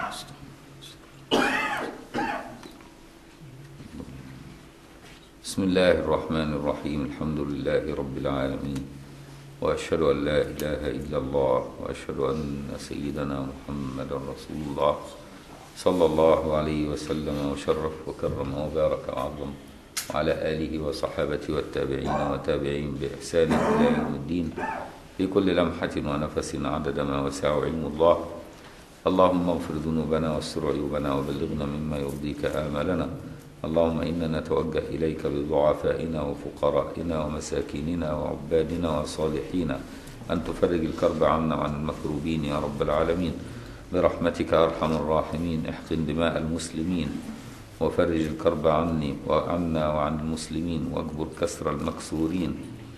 بسم الله الرحمن الرحيم الحمد لله رب العالمين وأشهد أن لا إله إلا الله وأشهد أن سيدنا محمد رسول الله صلى الله عليه وسلم وشرف وكرم وبارك وعظم وعلى آله وصحابته والتابعين وتابعين بإحسان إلى يوم الدين في كل لمحة ونفس عدد ما وسع علم الله اللهم اغفر ذنوبنا واستر عيوبنا وبلغنا مما يرضيك آمالنا اللهم إنا نتوجه إليك بضعفائنا وفقرائنا ومساكيننا وعبادنا وصالحينا أن تفرج الكرب عنا وعن المكروبين يا رب العالمين برحمتك أرحم الراحمين احقن دماء المسلمين وفرج الكرب عني وعنا وعن المسلمين واكبر كسر المكسورين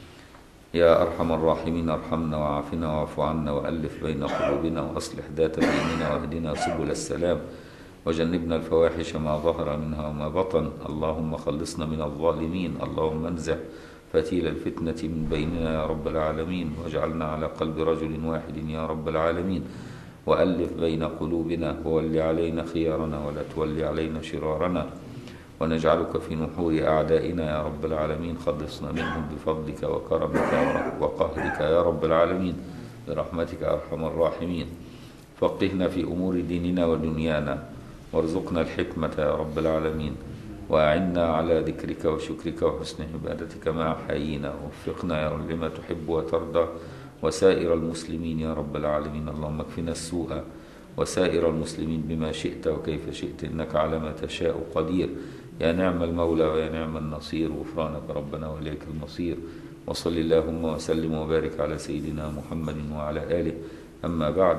يا أرحم الراحمين ارحمنا وعافنا واعف عنا وألف بين قلوبنا وأصلح ذات بيننا واهدنا سبل السلام وجنبنا الفواحش ما ظهر منها وما بطن اللهم خلصنا من الظالمين اللهم انزع فتيل الفتنة من بيننا يا رب العالمين واجعلنا على قلب رجل واحد يا رب العالمين وألف بين قلوبنا وول علينا خيارنا ولا تول علينا شرارنا ونجعلك في نحور أعدائنا يا رب العالمين خلصنا منهم بفضلك وكرمك وقهرك يا رب العالمين برحمتك أرحم الراحمين فقهنا في أمور ديننا ودنيانا وارزقنا الحكمة يا رب العالمين وأعنا على ذكرك وشكرك وحسن عبادتك ما حيينا ووفقنا يا رب لما تحب وترضى وسائر المسلمين يا رب العالمين اللهم اكفنا السوء وسائر المسلمين بما شئت وكيف شئت إنك على ما تشاء قدير يا نعم المولى ويا نعم النصير غفرانك ربنا وإليك المصير وصل اللهم وسلم وبارك على سيدنا محمد وعلى آله أما بعد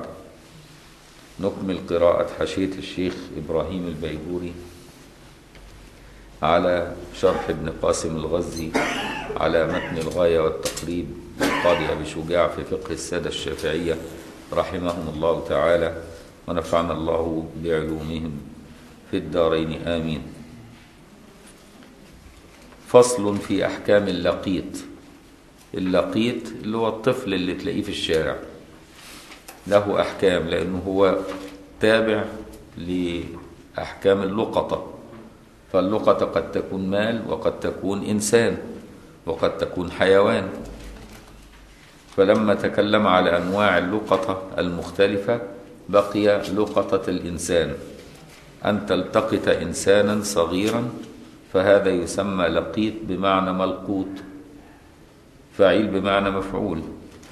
نكمل قراءة حشية الشيخ إبراهيم البيجوري على شرح ابن قاسم الغزي على متن الغاية والتقريب للقاضي أبي شجاع في فقه السادة الشافعية رحمهم الله تعالى ونفعنا الله بعلومهم في الدارين آمين فصل في أحكام اللقيط اللقيط اللي هو الطفل اللي تلاقيه في الشارع له أحكام لأنه هو تابع لأحكام اللقطة فاللقطة قد تكون مال وقد تكون إنسان وقد تكون حيوان فلما تكلم على أنواع اللقطة المختلفة بقي لقطة الإنسان أن تلتقط إنسانا صغيرا فهذا يسمى لقيط بمعنى ملقوط فعيل بمعنى مفعول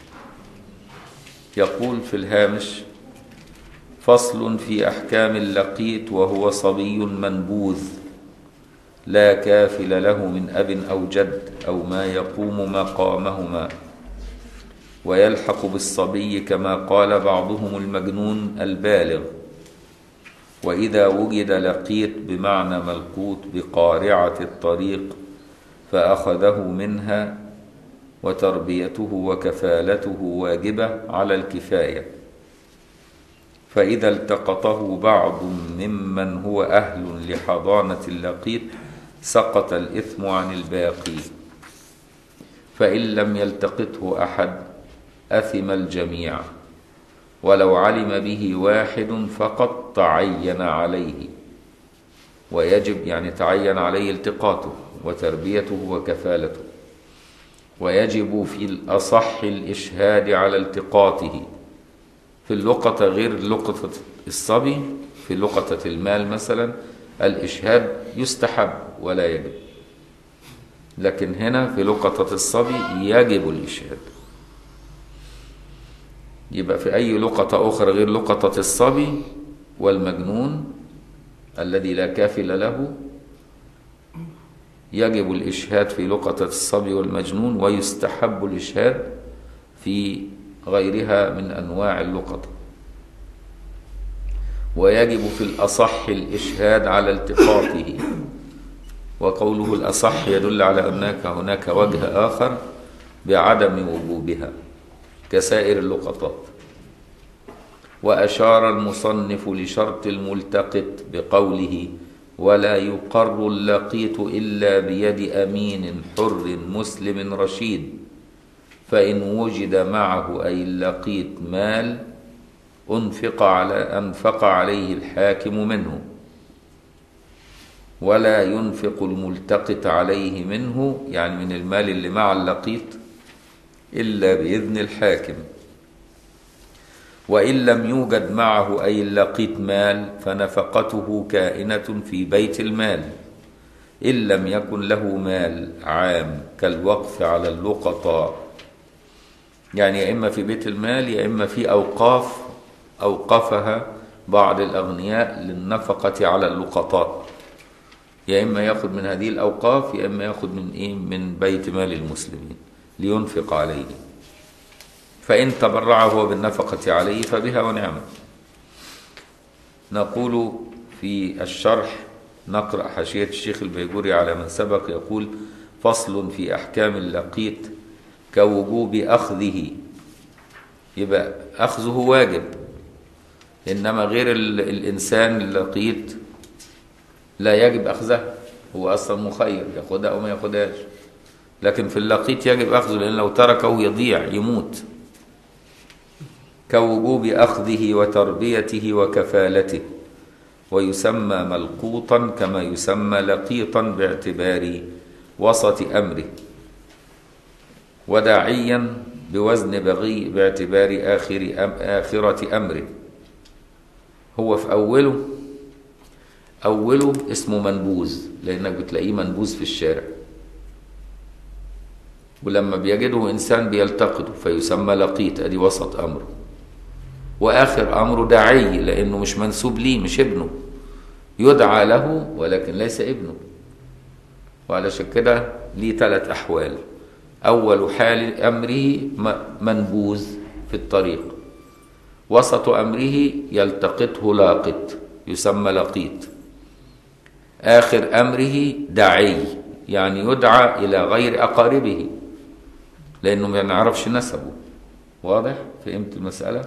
يقول في الهامش فصل في أحكام اللقيط وهو صبي منبوذ لا كافل له من أب أو جد أو ما يقوم مقامهما ويلحق بالصبي كما قال بعضهم المجنون البالغ وإذا وجد لقيط بمعنى ملقوط بقارعة الطريق فأخذه منها وتربيته وكفالته واجبة على الكفاية فإذا التقطه بعض ممن هو أهل لحضانة اللقيط سقط الإثم عن الباقي فإن لم يلتقطه أحد أثم الجميع ولو علم به واحد فقد تعين عليه ويجب يعني تعين عليه التقاطه وتربيته وكفالته ويجب في الأصح الإشهاد على التقاطه في اللقطة غير لقطة الصبي في لقطة المال مثلا الإشهاد يستحب ولا يجب لكن هنا في لقطة الصبي يجب الإشهاد يبقى في أي لقطة أخرى غير لقطة الصبي والمجنون الذي لا كافل له يجب الإشهاد في لقطة الصبي والمجنون ويستحب الإشهاد في غيرها من أنواع اللقطة ويجب في الأصح الإشهاد على التقاطه وقوله الأصح يدل على أنك هناك وجه آخر بعدم وجوبها كسائر اللقطات وأشار المصنف لشرط الملتقط بقوله ولا يقر اللقيط إلا بيد أمين حر مسلم رشيد فإن وجد معه أي اللقيط مال أنفق على أنفق عليه الحاكم منه ولا ينفق الملتقط عليه منه يعني من المال اللي مع اللقيط إلا بإذن الحاكم وإن لم يوجد معه أي اللقيط مال فنفقته كائنة في بيت المال إن لم يكن له مال عام كالوقف على اللقطاء يعني يا إما في بيت المال يا إما في أوقاف أوقفها بعض الأغنياء للنفقة على اللقطاء يا إما يأخذ من هذه الأوقاف يا إما يأخذ من إيه من بيت مال المسلمين لينفق عليه فإن تبرع هو بالنفقة عليه فبها ونعمة نقول في الشرح نقرأ حاشية الشيخ البيجوري على من سبق يقول فصل في أحكام اللقيط كوجوب أخذه يبقى أخذه واجب إنما غير الإنسان اللقيط لا يجب أخذها هو أصلا مخير ياخدها أو ما ياخدهاش لكن في اللقيط يجب أخذه لأن لو تركه يضيع يموت كوجوب أخذه وتربيته وكفالته ويسمى ملقوطا كما يسمى لقيطا باعتبار وسط أمره وداعيا بوزن بغي باعتبار آخر أم آخرة أمره هو في أوله أوله اسمه منبوذ لأنك بتلاقيه منبوذ في الشارع ولما بيجده إنسان بيلتقطه فيسمى لقيط أدي وسط أمره وآخر أمره داعي لأنه مش منسوب ليه مش ابنه يدعى له ولكن ليس ابنه وعلشان كده ليه ثلاث أحوال أول حال أمره منبوذ في الطريق وسط أمره يلتقطه لاقط يسمى لقيط آخر أمره داعي يعني يدعى إلى غير أقاربه لأنه ما نعرفش نسبه واضح؟ فهمت المسألة؟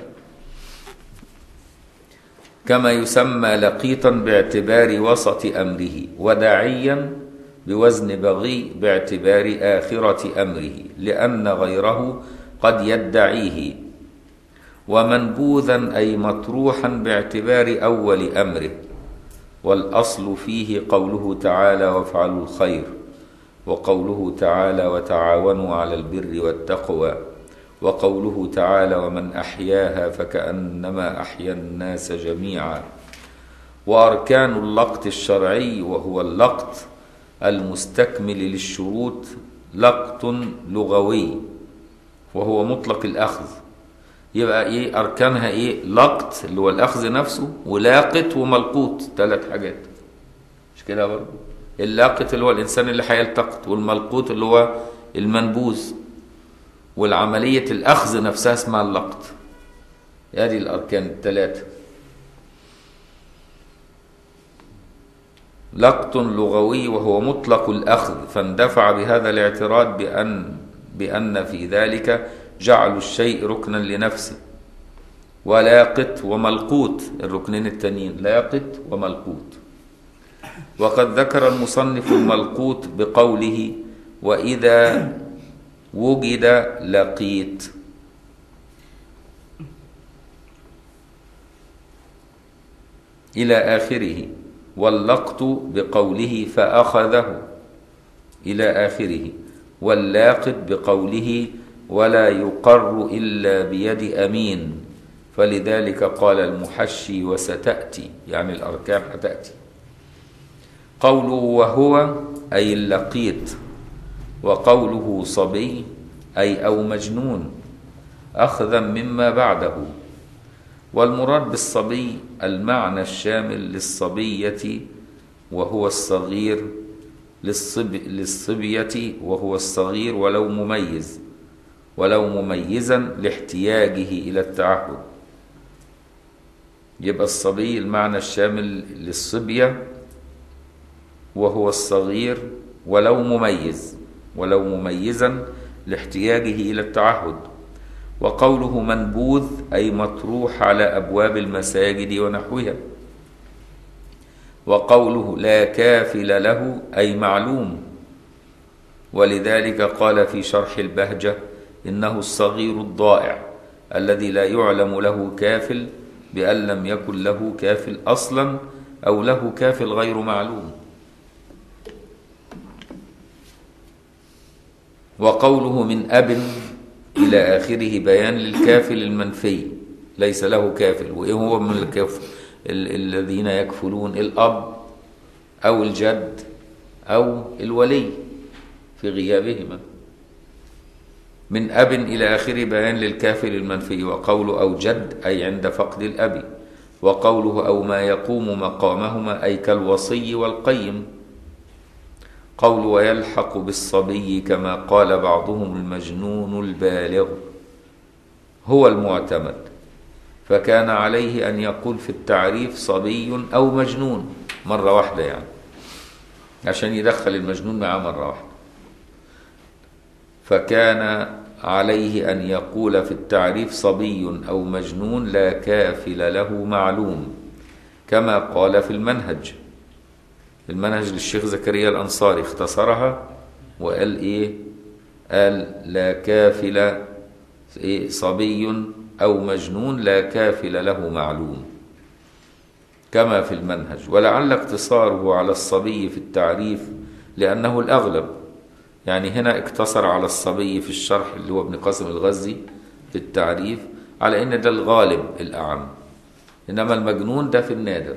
كما يسمى لقيطا باعتبار وسط أمره وداعيا بوزن بغي باعتبار آخرة أمره لأن غيره قد يدعيه ومنبوذا أي مطروحا باعتبار أول أمره والأصل فيه قوله تعالى وافعلوا الخير وقوله تعالى وتعاونوا على البر والتقوى وقوله تعالى ومن أحياها فكأنما أحيا الناس جميعا وأركان اللقط الشرعي وهو اللقط المستكمل للشروط لقط لغوي وهو مطلق الأخذ يبقى إيه أركانها إيه لقط اللي هو الأخذ نفسه ولاقط وملقوط ثلاث حاجات مش كده برضه اللاقط اللي هو الإنسان اللي هيلتقط والملقوط اللي هو المنبوذ والعملية الأخذ نفسها اسمها اللقط هذه الأركان الثلاثة لقط لغوي وهو مطلق الأخذ فاندفع بهذا الاعتراض بأن بأن في ذلك جعل الشيء ركنا لنفسه ولاقط وملقوط الركنين التانيين لاقط وملقوط وقد ذكر المصنف الملقوط بقوله وإذا وجد لقيت إلى آخره واللقط بقوله فأخذه إلى آخره واللاقط بقوله ولا يقر إلا بيد أمين فلذلك قال المحشي وستأتي يعني الأركان هتأتي قوله وهو أي اللقيط وقوله صبي أي أو مجنون أخذا مما بعده والمراد بالصبي المعنى الشامل للصبية وهو الصغير للصب للصبية وهو الصغير ولو مميز ولو مميزا لاحتياجه إلى التعهد يبقى الصبي المعنى الشامل للصبية وهو الصغير ولو مميز ولو مميزا لاحتياجه إلى التعهد وقوله منبوذ أي مطروح على أبواب المساجد ونحوها وقوله لا كافل له أي معلوم ولذلك قال في شرح البهجة إنه الصغير الضائع الذي لا يعلم له كافل بأن لم يكن له كافل أصلا أو له كافل غير معلوم وقوله من أب إلى آخره بيان للكافل المنفي ليس له كافل وإيه هو من الكافل ال- الذين يكفلون الأب أو الجد أو الولي في غيابهما من أب إلى آخره بيان للكافر المنفي وقوله أو جد أي عند فقد الأب وقوله أو ما يقوم مقامهما أي كالوصي والقيم قول ويلحق بالصبي كما قال بعضهم المجنون البالغ هو المعتمد فكان عليه أن يقول في التعريف صبي أو مجنون مرة واحدة يعني عشان يدخل المجنون معاه مرة واحدة فكان عليه أن يقول في التعريف صبي أو مجنون لا كافل له معلوم كما قال في المنهج المنهج للشيخ زكريا الأنصاري اختصرها وقال إيه قال لا كافل إيه صبي أو مجنون لا كافل له معلوم كما في المنهج ولعل اقتصاره على الصبي في التعريف لأنه الأغلب يعني هنا اقتصر على الصبي في الشرح اللي هو ابن قاسم الغزي في التعريف على ان ده الغالب الاعم انما المجنون ده في النادر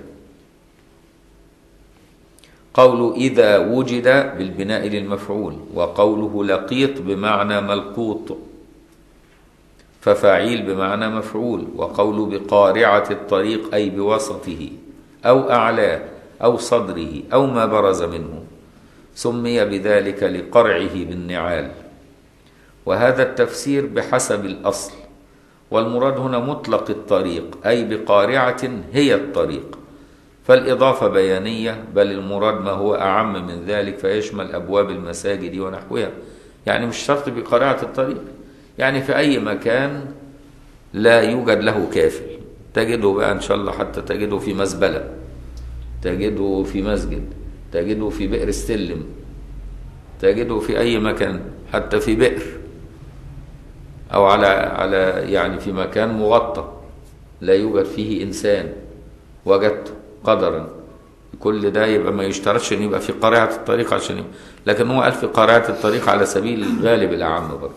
قوله اذا وجد بالبناء للمفعول وقوله لقيط بمعنى ملقوط ففاعيل بمعنى مفعول وقوله بقارعة الطريق أي بوسطه أو أعلاه أو صدره أو ما برز منه سمي بذلك لقرعه بالنعال وهذا التفسير بحسب الأصل والمراد هنا مطلق الطريق أي بقارعة هي الطريق فالإضافة بيانية بل المراد ما هو أعم من ذلك فيشمل أبواب المساجد ونحوها يعني مش شرط بقارعة الطريق يعني في أي مكان لا يوجد له كافل تجده بقى إن شاء الله حتى تجده في مزبلة تجده في مسجد تجده في بئر السلم تجده في أي مكان حتى في بئر أو على على يعني في مكان مغطى لا يوجد فيه إنسان وجدته قدرا كل ده يبقى ما يشترطش ان يبقى في قارعة الطريق عشان يبقى. لكن هو قال في قارعة الطريق على سبيل الغالب الأعم برضه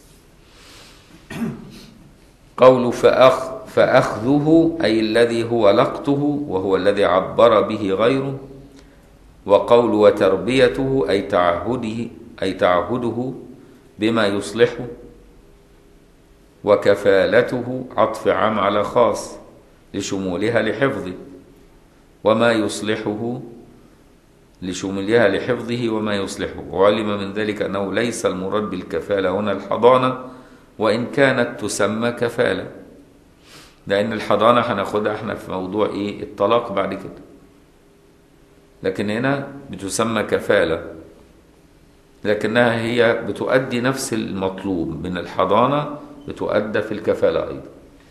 قوله فأخ فأخذه أي الذي هو لقطه وهو الذي عبر به غيره وقول وتربيته أي تعهده أي تعهده بما يصلحه وكفالته عطف عام على خاص لشمولها لحفظه وما يصلحه لشمولها لحفظه وما يصلحه وعلم من ذلك أنه ليس المراد بالكفالة هنا الحضانة وإن كانت تسمى كفالة لأن الحضانة هناخدها احنا في موضوع إيه الطلاق بعد كده لكن هنا بتسمى كفالة لكنها هي بتؤدي نفس المطلوب من الحضانة بتؤدى في الكفالة أيضا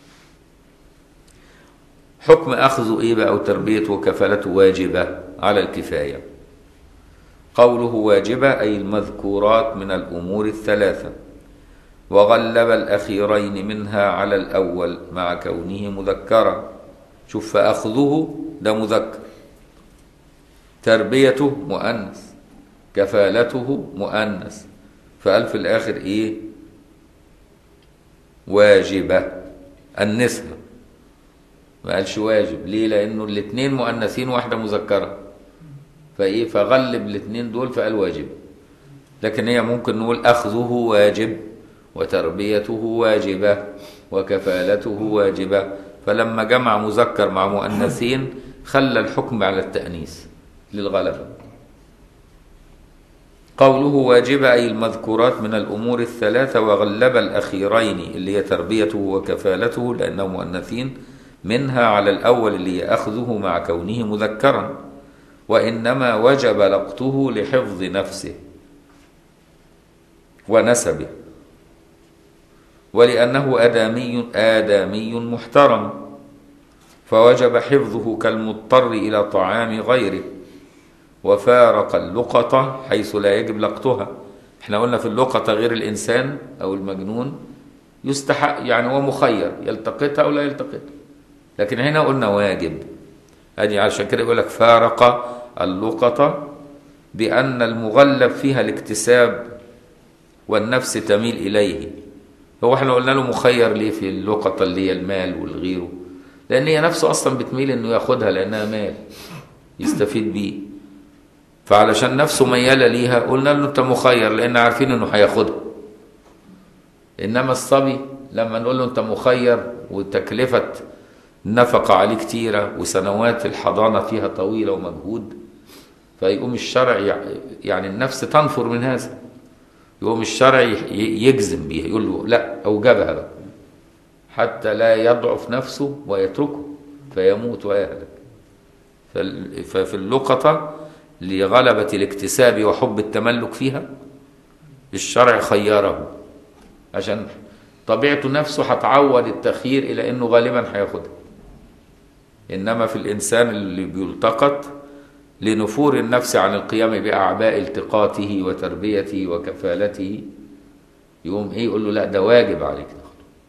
حكم أخذ إيه بقى وتربيته وكفالته واجبة على الكفاية قوله واجبة أي المذكورات من الأمور الثلاثة وغلب الأخيرين منها على الأول مع كونه مذكرا شوف فأخذه ده مذكر تربيته مؤنث كفالته مؤنث فقال في الآخر إيه واجبة النسبة ما قالش واجب ليه لأنه الاثنين مؤنثين واحدة مذكرة فإيه فغلب الاثنين دول فقال واجب لكن هي ممكن نقول أخذه واجب وتربيته واجبة وكفالته واجبة فلما جمع مذكر مع مؤنثين خلى الحكم على التأنيث للغلبة قوله واجبة أي المذكورات من الأمور الثلاثة وغلب الأخيرين اللي هي تربيته وكفالته لأنه مؤنثين منها على الأول اللي يأخذه مع كونه مذكرا وإنما وجب لقطه لحفظ نفسه ونسبه ولأنه آدمي آدمي محترم فوجب حفظه كالمضطر إلى طعام غيره وفارق اللقطة حيث لا يجب لقطها احنا قلنا في اللقطة غير الإنسان أو المجنون يستحق يعني هو مخير يلتقطها أو لا يلتقطها لكن هنا قلنا واجب ادي عشان كده يقول لك فارق اللقطة بأن المغلب فيها الاكتساب والنفس تميل إليه هو احنا قلنا له مخير ليه في اللقطة اللي هي المال والغيره لأن هي نفسه أصلا بتميل إنه ياخدها لأنها مال يستفيد بيه فعلشان نفسه ميالة ليها قلنا له أنت مخير لأن عارفين إنه هياخدها إنما الصبي لما نقول له أنت مخير وتكلفة نفقة عليه كتيرة وسنوات الحضانة فيها طويلة ومجهود فيقوم الشرع يعني النفس تنفر من هذا يقوم الشرع يجزم بيها يقول له لا أوجبها بقى حتى لا يضعف نفسه ويتركه فيموت ويهلك ففي اللقطة لغلبة الاكتساب وحب التملك فيها الشرع خيره عشان طبيعته نفسه هتعود التخيير إلى أنه غالبا هياخدها إنما في الإنسان اللي بيلتقط لنفور النفس عن القيام بأعباء التقاطه وتربيته وكفالته يقوم إيه يقول له لا ده واجب عليك تاخده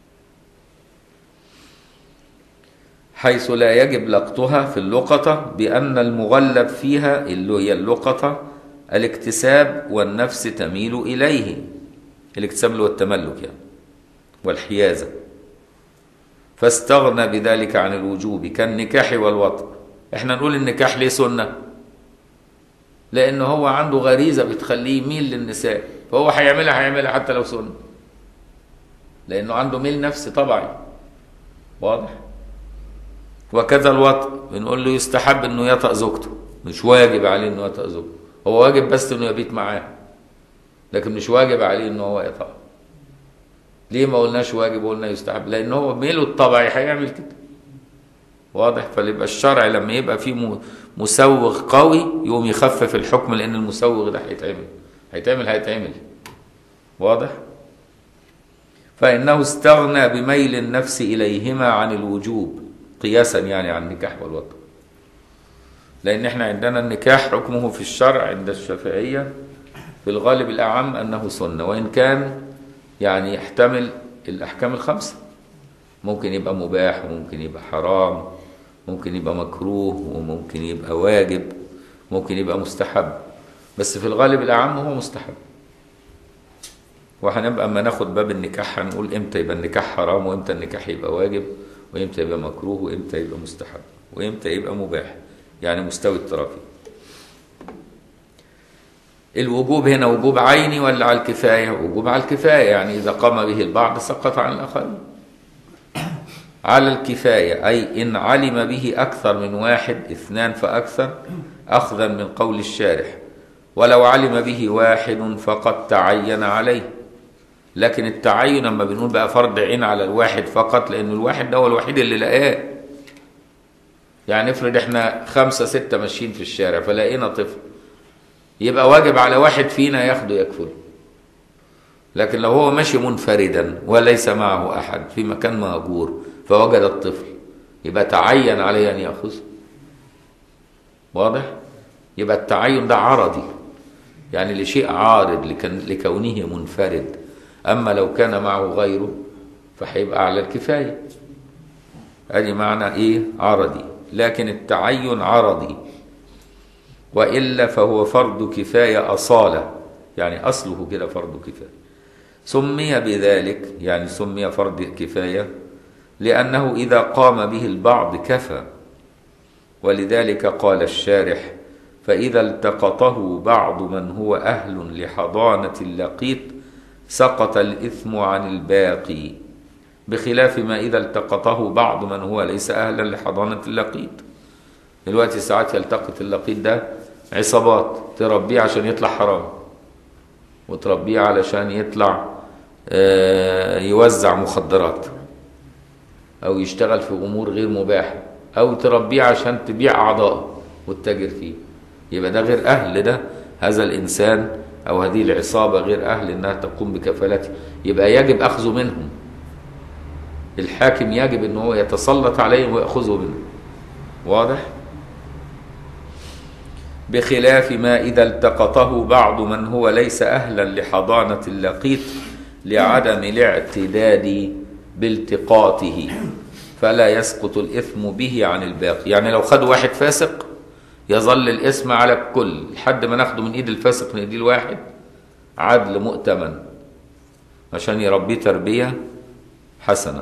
حيث لا يجب لقطها في اللقطة بأن المغلب فيها اللي هي اللقطة الاكتساب والنفس تميل إليه الاكتساب اللي هو التملك يعني والحيازة فاستغنى بذلك عن الوجوب كالنكاح والوطء احنا نقول النكاح ليه سنة لأن هو عنده غريزة بتخليه يميل للنساء فهو هيعملها هيعملها حتى لو سنة لأنه عنده ميل نفسي طبعي واضح وكذا الوطء بنقول له يستحب انه يطأ زوجته مش واجب عليه انه يطأ زوجته هو واجب بس انه يبيت معاه لكن مش واجب عليه انه هو يطأ ليه ما قلناش واجب وقلنا يستحب لان هو ميله الطبيعي هيعمل كده واضح فيبقى الشرع لما يبقى فيه مسوغ قوي يقوم يخفف الحكم لان المسوغ ده هيتعمل هيتعمل هيتعمل واضح فانه استغنى بميل النفس اليهما عن الوجوب قياسا يعني عن النكاح والوطن لان احنا عندنا النكاح حكمه في الشرع عند الشافعيه في الغالب الاعم انه سنه وان كان يعني يحتمل الاحكام الخمسه ممكن يبقى مباح وممكن يبقى حرام ممكن يبقى مكروه وممكن يبقى واجب ممكن يبقى مستحب بس في الغالب الاعم هو مستحب وهنبقى اما ناخد باب النكاح هنقول امتى يبقى النكاح حرام وامتى النكاح يبقى واجب وامتى يبقى مكروه وامتى يبقى مستحب وامتى يبقى مباح يعني مستوي الطرفين الوجوب هنا وجوب عيني ولا على الكفاية وجوب على الكفاية يعني إذا قام به البعض سقط عن الآخرين على الكفاية أي إن علم به أكثر من واحد اثنان فأكثر أخذا من قول الشارح ولو علم به واحد فقد تعين عليه لكن التعين لما بنقول بقى فرض عين على الواحد فقط لأن الواحد ده هو الوحيد اللي لقاه يعني افرض احنا خمسة ستة ماشيين في الشارع فلقينا طفل يبقى واجب على واحد فينا ياخده يكفله لكن لو هو ماشي منفردا وليس معه أحد في مكان مهجور فوجد الطفل يبقى تعين عليه أن يأخذه واضح؟ يبقى التعين ده عرضي يعني لشيء عارض لكونه منفرد أما لو كان معه غيره فهيبقى على الكفاية ادي معنى ايه عرضي لكن التعين عرضي وإلا فهو فرض كفاية أصالة يعني أصله كده فرض كفاية سمي بذلك يعني سمي فرض كفاية لأنه إذا قام به البعض كفى ولذلك قال الشارح فإذا التقطه بعض من هو أهل لحضانة اللقيط سقط الإثم عن الباقي بخلاف ما إذا التقطه بعض من هو ليس أهلا لحضانة اللقيط دلوقتي ساعات يلتقط اللقيط ده عصابات تربيه عشان يطلع حرام وتربيه علشان يطلع يوزع مخدرات أو يشتغل في أمور غير مباحة أو تربيه عشان تبيع أعضائه وتتاجر فيه يبقى ده غير أهل ده هذا الإنسان أو هذه العصابة غير أهل إنها تقوم بكفالته يبقى يجب أخذه منهم الحاكم يجب ان هو يتسلط عليهم ويأخذه منهم واضح بخلاف ما إذا التقطه بعض من هو ليس أهلا لحضانة اللقيط لعدم الاعتداد بالتقاطه فلا يسقط الإثم به عن الباقي يعني لو خد واحد فاسق يظل الاسم على الكل لحد ما ناخده من ايد الفاسق نديه الواحد عدل مؤتمن عشان يربيه تربية حسنة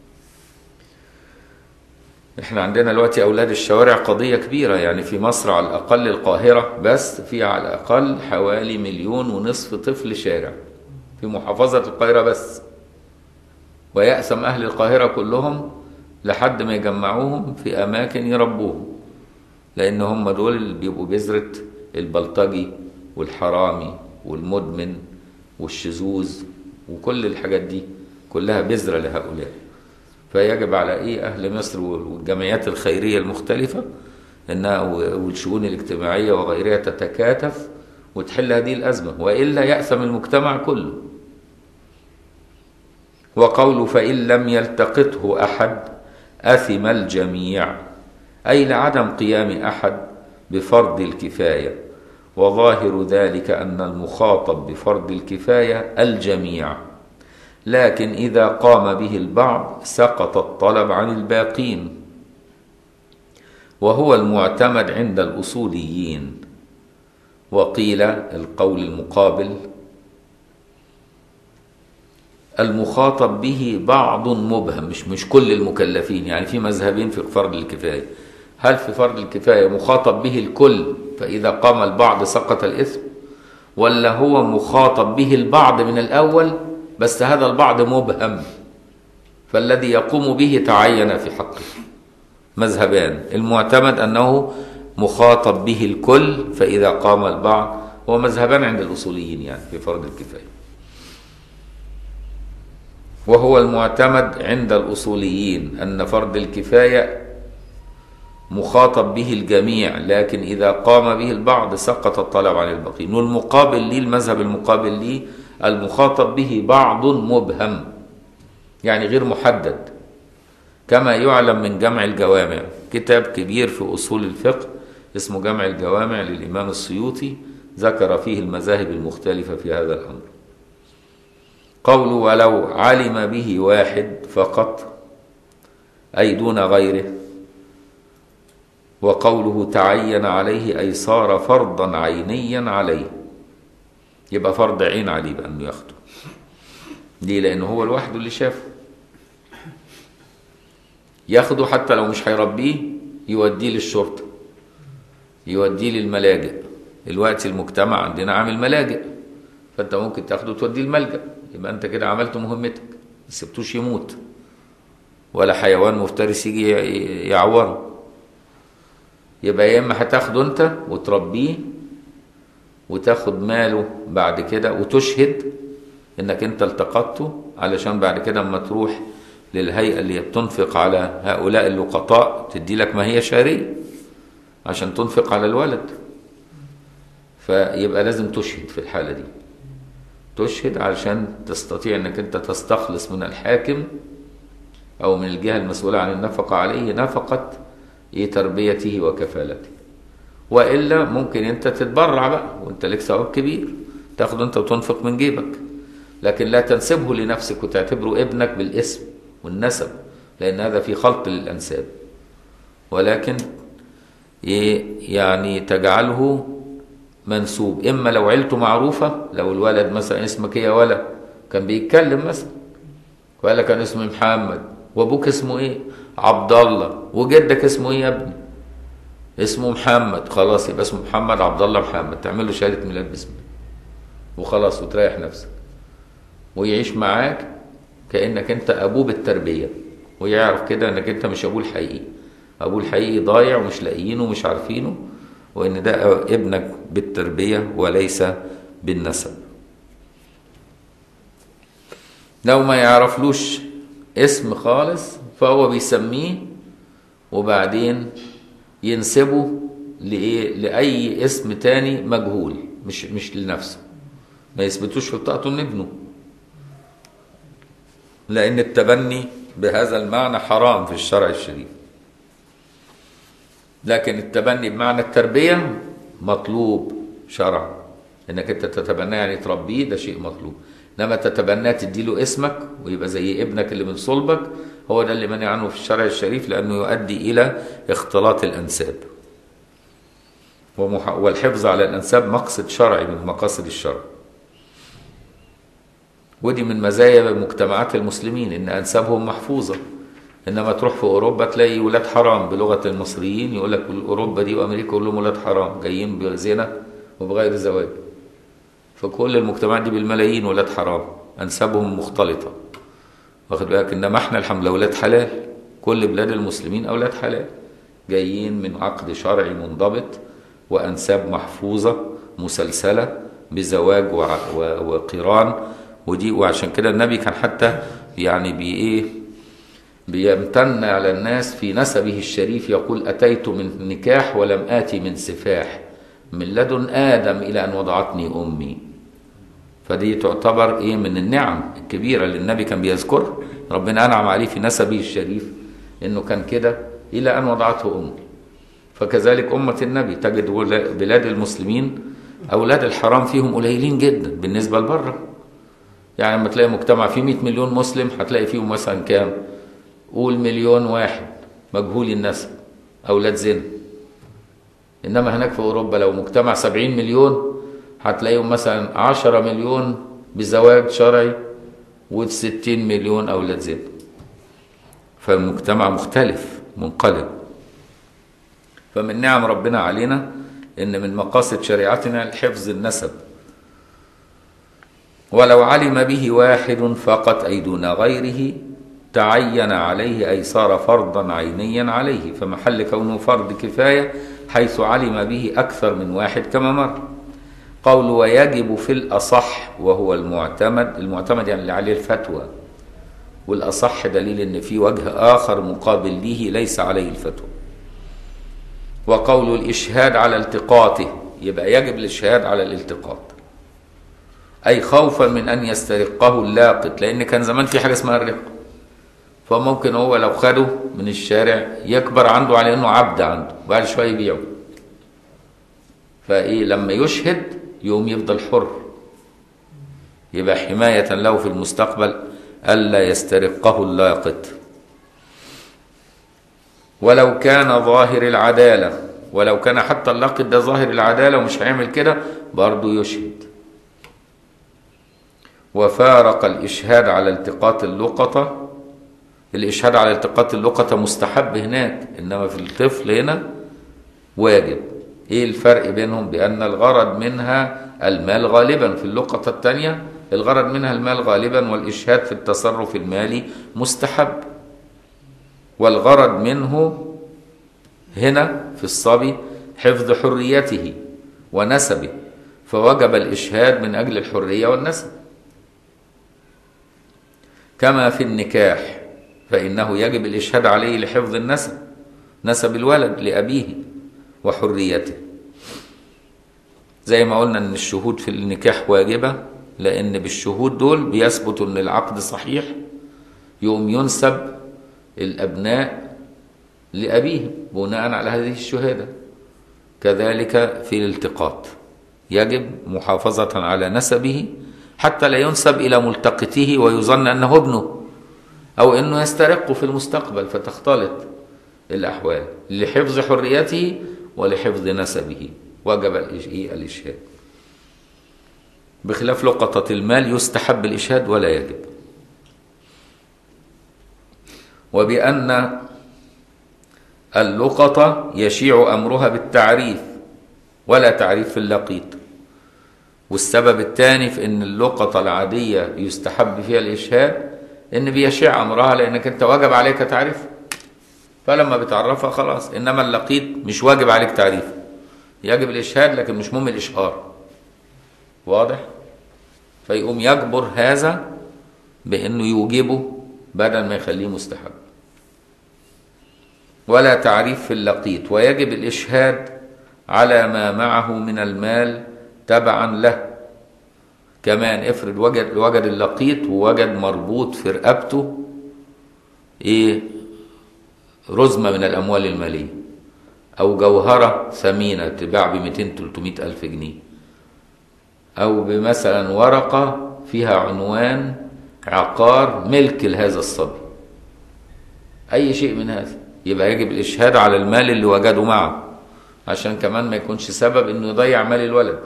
احنا عندنا دلوقتي اولاد الشوارع قضية كبيرة يعني في مصر على الاقل القاهرة بس في على الاقل حوالي مليون ونصف طفل شارع في محافظة القاهرة بس ويأسم اهل القاهرة كلهم لحد ما يجمعوهم في اماكن يربوهم لان هم دول اللي بيبقوا بذرة البلطجي والحرامي والمدمن والشذوذ وكل الحاجات دي كلها بذرة لهؤلاء فيجب على ايه اهل مصر والجمعيات الخيريه المختلفه انها والشؤون الاجتماعيه وغيرها تتكاتف وتحل هذه الازمه والا ياثم المجتمع كله وقوله فان لم يلتقطه احد اثم الجميع اي لعدم قيام احد بفرض الكفايه وظاهر ذلك ان المخاطب بفرض الكفايه الجميع لكن إذا قام به البعض سقط الطلب عن الباقين وهو المعتمد عند الأصوليين وقيل القول المقابل المخاطب به بعض مبهم مش مش كل المكلفين يعني في مذهبين في فرض الكفاية هل في فرض الكفاية مخاطب به الكل فإذا قام البعض سقط الإثم ولا هو مخاطب به البعض من الأول بس هذا البعض مبهم فالذي يقوم به تعين في حقه مذهبان المعتمد أنه مخاطب به الكل فإذا قام البعض هو مذهبان عند الأصوليين يعني في فرض الكفاية وهو المعتمد عند الأصوليين أن فرض الكفاية مخاطب به الجميع لكن إذا قام به البعض سقط الطلب عن الباقين والمقابل ليه المذهب المقابل ليه المخاطب به بعض مبهم يعني غير محدد كما يعلم من جمع الجوامع كتاب كبير في أصول الفقه اسمه جمع الجوامع للإمام السيوطي ذكر فيه المذاهب المختلفة في هذا الأمر قول ولو علم به واحد فقط أي دون غيره وقوله تعين عليه أي صار فرضا عينيا عليه يبقى فرض عين عليه بقى انه ياخده ليه لانه هو لوحده اللي شافه ياخده حتى لو مش هيربيه يوديه للشرطه يوديه للملاجئ الوقت المجتمع عندنا عامل ملاجئ فانت ممكن تاخده وتوديه الملجأ يبقى انت كده عملت مهمتك ما سبتوش يموت ولا حيوان مفترس يجي يعوره يبقى يا اما هتاخده انت وتربيه وتاخد ماله بعد كده وتشهد انك انت التقطته علشان بعد كده اما تروح للهيئة اللي بتنفق على هؤلاء اللقطاء تدي لك ما هي شارية عشان تنفق على الولد فيبقى لازم تشهد في الحالة دي تشهد علشان تستطيع انك انت تستخلص من الحاكم او من الجهة المسؤولة عن النفقة عليه نفقة ايه تربيته وكفالته والا ممكن انت تتبرع بقى وانت لك ثواب كبير تاخده انت وتنفق من جيبك لكن لا تنسبه لنفسك وتعتبره ابنك بالاسم والنسب لان هذا في خلط للانساب ولكن يعني تجعله منسوب اما لو عيلته معروفه لو الولد مثلا اسمك ايه يا ولد كان بيتكلم مثلا ولا كان اسمه محمد وابوك اسمه ايه عبد الله وجدك اسمه ايه يا ابني اسمه محمد خلاص يبقى اسمه محمد عبد الله محمد تعمل له شهاده ميلاد باسمه وخلاص وتريح نفسك ويعيش معاك كانك انت ابوه بالتربيه ويعرف كده انك انت مش ابوه الحقيقي ابوه الحقيقي ضايع ومش لاقيينه ومش عارفينه وان ده ابنك بالتربيه وليس بالنسب لو ما يعرفلوش اسم خالص فهو بيسميه وبعدين ينسبه لإيه؟ لأي اسم تاني مجهول مش مش لنفسه ما يثبتوش في بطاقته من ابنه لأن التبني بهذا المعنى حرام في الشرع الشريف لكن التبني بمعنى التربية مطلوب شرعا انك انت تتبناه يعني تربيه ده شيء مطلوب انما تتبناه تديله اسمك ويبقى زي ابنك اللي من صلبك هو ده اللي منع عنه في الشرع الشريف لأنه يؤدي إلى اختلاط الأنساب ومح... والحفظ على الأنساب مقصد شرعي من مقاصد الشرع ودي من مزايا مجتمعات المسلمين إن أنسابهم محفوظة إنما تروح في أوروبا تلاقي ولاد حرام بلغة المصريين يقول لك أوروبا دي وأمريكا كلهم ولاد حرام جايين بزنا وبغير زواج فكل المجتمعات دي بالملايين ولاد حرام أنسابهم مختلطة واخد بالك إنما إحنا الحمد لله ولاد حلال كل بلاد المسلمين أولاد حلال جايين من عقد شرعي منضبط وأنساب محفوظة مسلسلة بزواج وع- و- وقران ودي وعشان كده النبي كان حتى يعني بإيه بيمتن على الناس في نسبه الشريف يقول أتيت من نكاح ولم آتي من سفاح من لدن آدم إلى أن وضعتني أمي فدي تعتبر إيه من النعم الكبيرة اللي النبي كان بيذكر ربنا أنعم عليه في نسبه الشريف إنه كان كده إلى أن وضعته أمي فكذلك أمة النبي تجد ولا- بلاد المسلمين أولاد الحرام فيهم قليلين جدا بالنسبة لبره يعني لما تلاقي مجتمع فيه 100 مليون مسلم هتلاقي فيهم مثلا كام قول مليون واحد مجهول النسب أولاد زنا إنما هناك في أوروبا لو مجتمع 70 مليون هتلاقيهم مثلا 10 مليون بزواج شرعي و60 مليون أولاد زنا فالمجتمع مختلف منقلب فمن نعم ربنا علينا إن من مقاصد شريعتنا حفظ النسب ولو علم به واحد فقط أي دون غيره تعين عليه أي صار فرضا عينيا عليه فمحل كونه فرض كفاية حيث علم به أكثر من واحد كما مر قول ويجب في الأصح وهو المعتمد المعتمد يعني اللي عليه الفتوى والأصح دليل أن في وجه آخر مقابل له ليس عليه الفتوى وقول الإشهاد على التقاطه يبقى يجب الإشهاد على الالتقاط أي خوفا من أن يسترقه اللاقط لأن كان زمان في حاجة اسمها الرق فممكن هو لو خده من الشارع يكبر عنده على أنه عبد عنده وبعد شوية يبيعه فإيه لما يشهد يوم يفضل حر يبقى حماية له في المستقبل ألا يسترقه اللاقط ولو كان ظاهر العدالة ولو كان حتى اللاقط ده ظاهر العدالة ومش هيعمل كده برضه يشهد وفارق الإشهاد على التقاط اللقطة الإشهاد على التقاط اللقطة مستحب هناك إنما في الطفل هنا واجب إيه الفرق بينهم بأن الغرض منها المال غالبا في اللقطة الثانية الغرض منها المال غالبا والإشهاد في التصرف المالي مستحب والغرض منه هنا في الصبي حفظ حريته ونسبه فوجب الإشهاد من أجل الحرية والنسب كما في النكاح فإنه يجب الإشهاد عليه لحفظ النسب نسب الولد لأبيه وحريته زي ما قلنا أن الشهود في النكاح واجبة لأن بالشهود دول بيثبت أن العقد صحيح يوم ينسب الأبناء لأبيهم بناء على هذه الشهادة كذلك في الالتقاط يجب محافظة على نسبه حتى لا ينسب إلى ملتقطه ويظن أنه ابنه أو أنه يسترق في المستقبل فتختلط الأحوال لحفظ حريته ولحفظ نسبه وجب الإشهاد بخلاف لقطة المال يستحب الإشهاد ولا يجب وبأن اللقطة يشيع أمرها بالتعريف ولا تعريف في اللقيط والسبب الثاني في ان اللقطة العادية يستحب فيها الإشهاد ان بيشيع أمرها لأنك أنت واجب عليك تعريف فلما بتعرفها خلاص إنما اللقيط مش واجب عليك تعريف يجب الإشهاد لكن مش مهم الإشهار واضح فيقوم يجبر هذا بأنه يوجبه بدل ما يخليه مستحب ولا تعريف في اللقيط ويجب الإشهاد على ما معه من المال تبعا له كمان افرض وجد وجد اللقيط ووجد مربوط في رقبته ايه رزمة من الأموال المالية أو جوهرة ثمينة تباع ب 200 300 ألف جنيه أو بمثلا ورقة فيها عنوان عقار ملك لهذا الصبي أي شيء من هذا يبقى يجب الإشهاد على المال اللي وجده معه عشان كمان ما يكونش سبب إنه يضيع مال الولد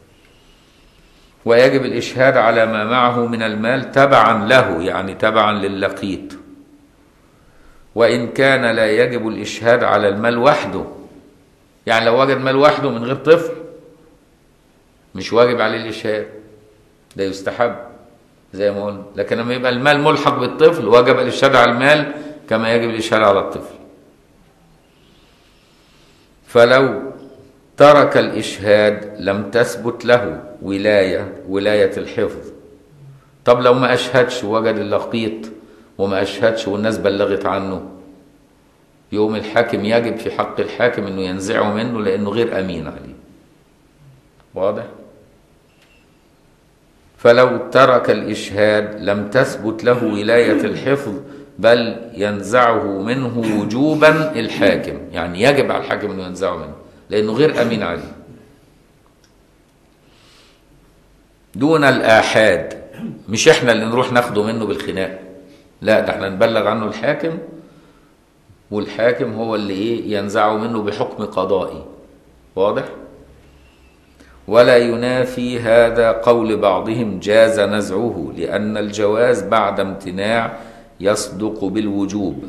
ويجب الإشهاد على ما معه من المال تبعا له يعني تبعا للقيط وإن كان لا يجب الإشهاد على المال وحده يعني لو وجد مال وحده من غير طفل مش واجب عليه الإشهاد ده يستحب زي ما قلنا لكن لما يبقى المال ملحق بالطفل وجب الإشهاد على المال كما يجب الإشهاد على الطفل فلو ترك الإشهاد لم تثبت له ولاية ولاية الحفظ طب لو ما أشهدش وجد اللقيط وما أشهدش والناس بلغت عنه يوم الحاكم يجب في حق الحاكم أنه ينزعه منه لأنه غير أمين عليه واضح؟ فلو ترك الإشهاد لم تثبت له ولاية الحفظ بل ينزعه منه وجوبا الحاكم يعني يجب على الحاكم أنه ينزعه منه لأنه غير أمين عليه دون الآحاد مش احنا اللي نروح ناخده منه بالخناق لا ده احنا نبلغ عنه الحاكم والحاكم هو اللي ايه ينزعه منه بحكم قضائي واضح ولا ينافي هذا قول بعضهم جاز نزعه لأن الجواز بعد امتناع يصدق بالوجوب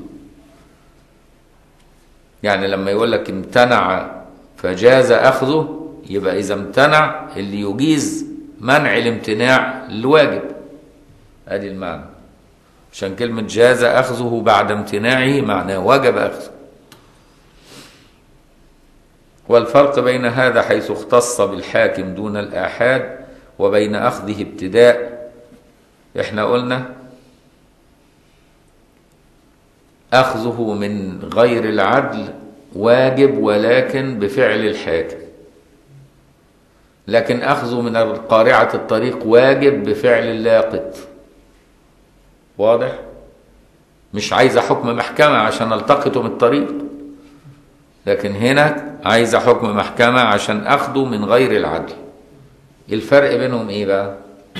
يعني لما يقول لك امتنع فجاز أخذه يبقى إذا امتنع اللي يجيز منع الامتناع الواجب ادي المعنى عشان كلمة جاز أخذه بعد امتناعه معناه وجب أخذه والفرق بين هذا حيث اختص بالحاكم دون الآحاد وبين أخذه ابتداء احنا قلنا أخذه من غير العدل واجب ولكن بفعل الحاكم لكن أخذه من قارعة الطريق واجب بفعل اللاقط واضح مش عايزة حكم محكمة عشان التقطه من الطريق لكن هنا عايزة حكم محكمة عشان أخده من غير العدل الفرق بينهم إيه بقى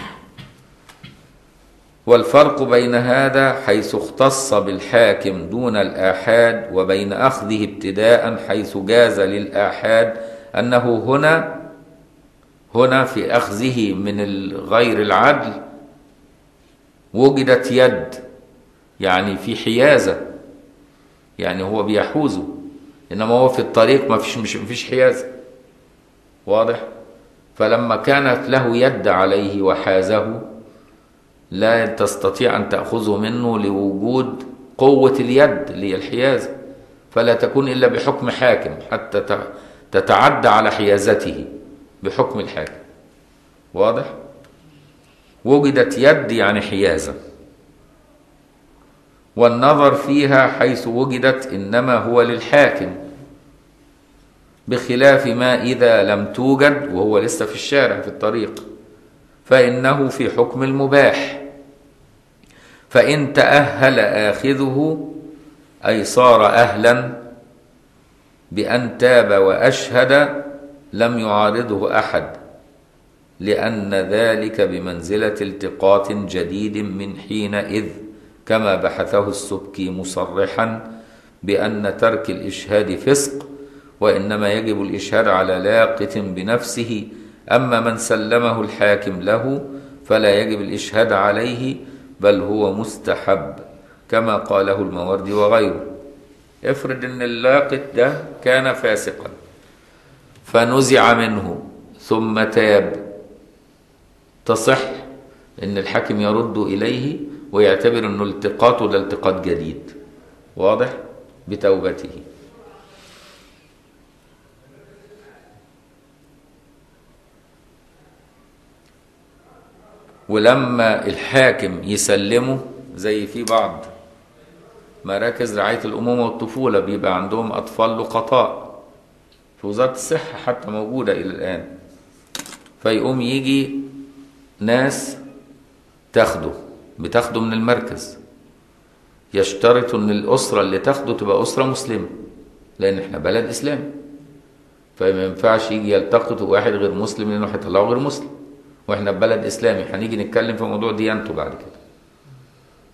والفرق بين هذا حيث اختص بالحاكم دون الآحاد وبين أخذه ابتداء حيث جاز للآحاد أنه هنا هنا في أخذه من غير العدل وجدت يد يعني في حيازة يعني هو بيحوزه إنما هو في الطريق ما فيش مش فيش حيازة واضح فلما كانت له يد عليه وحازه لا تستطيع أن تأخذه منه لوجود قوة اليد اللي هي الحيازة فلا تكون إلا بحكم حاكم حتى تتعدى على حيازته بحكم الحاكم واضح وجدت يد يعني حيازة والنظر فيها حيث وجدت إنما هو للحاكم بخلاف ما إذا لم توجد وهو لسه في الشارع في الطريق فإنه في حكم المباح فإن تأهل آخذه أي صار أهلا بأن تاب وأشهد لم يعارضه أحد لأن ذلك بمنزلة التقاط جديد من حينئذ كما بحثه السبكي مصرحا بأن ترك الإشهاد فسق وإنما يجب الإشهاد على لاقط بنفسه أما من سلمه الحاكم له فلا يجب الإشهاد عليه بل هو مستحب كما قاله الموردي وغيره افرض ان اللاقط ده كان فاسقا فنزع منه ثم تاب تصح ان الحاكم يرد اليه ويعتبر انه التقاطه ده التقاط جديد واضح بتوبته ولما الحاكم يسلمه زي في بعض مراكز رعاية الأمومة والطفولة بيبقى عندهم أطفال لقطاء في وزارة الصحة حتى موجودة إلى الآن فيقوم يجي ناس تاخده بتاخده من المركز يشترط ان الاسره اللي تاخده تبقى اسره مسلمه لان احنا بلد اسلامي فما ينفعش يجي يلتقط واحد غير مسلم لانه هيطلعه غير مسلم واحنا بلد اسلامي هنيجي نتكلم في موضوع ديانته بعد كده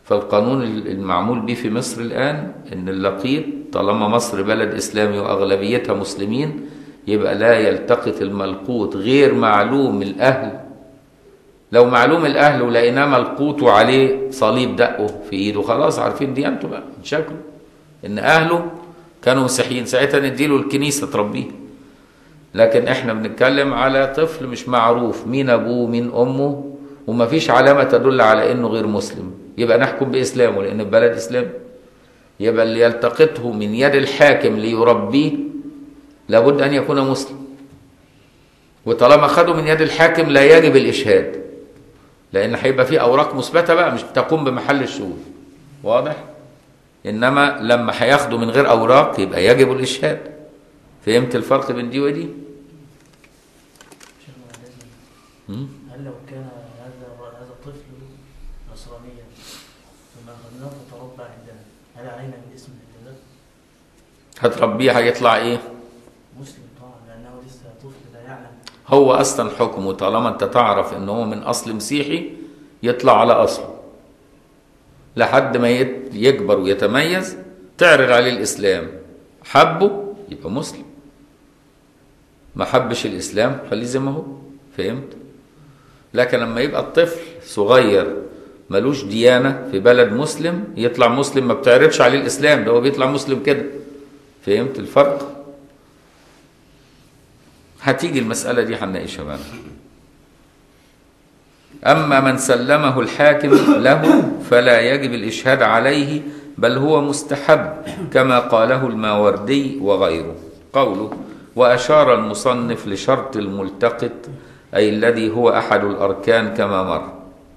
فالقانون المعمول به في مصر الآن إن اللقيط طالما مصر بلد إسلامي وأغلبيتها مسلمين يبقى لا يلتقط الملقوط غير معلوم الأهل لو معلوم الأهل ولقيناه ملقوط وعليه صليب دقه في إيده خلاص عارفين ديانته بقى شكله إن أهله كانوا مسيحيين ساعتها نديله الكنيسة تربيه لكن احنا بنتكلم على طفل مش معروف مين ابوه مين امه ومفيش علامه تدل على انه غير مسلم يبقى نحكم باسلامه لان البلد اسلام يبقى اللي يلتقطه من يد الحاكم ليربيه لابد ان يكون مسلم وطالما خده من يد الحاكم لا يجب الاشهاد لان هيبقى في اوراق مثبته بقى مش تقوم بمحل الشهود واضح انما لما هياخده من غير اوراق يبقى يجب الاشهاد فهمت الفرق بين دي ودي شيخنا بعد إذنك، مم؟ هل لو كان هذا هذا الطفل نصرانيا ثم اخذناه فتربى عندنا هل علينا من اسم الجزاء؟ هتربيه هيطلع ايه مسلم طبعا لانه لسه طفل لا يعلم هو اصلا حكمه طالما انت تعرف ان هو من اصل مسيحي يطلع على اصله لحد ما يت- يكبر ويتميز تعرض عليه الاسلام حبه يبقى مسلم ما حبش الاسلام خليه زي ما هو فهمت لكن لما يبقى الطفل صغير ملوش ديانة في بلد مسلم يطلع مسلم ما بتعرضش عليه الإسلام ده هو بيطلع مسلم كده فهمت الفرق هتيجي المسألة دي هنناقشها بقى أما من سلمه الحاكم له فلا يجب الإشهاد عليه بل هو مستحب كما قاله الماوردي وغيره قوله وأشار المصنف لشرط الملتقط أي الذي هو أحد الأركان كما مر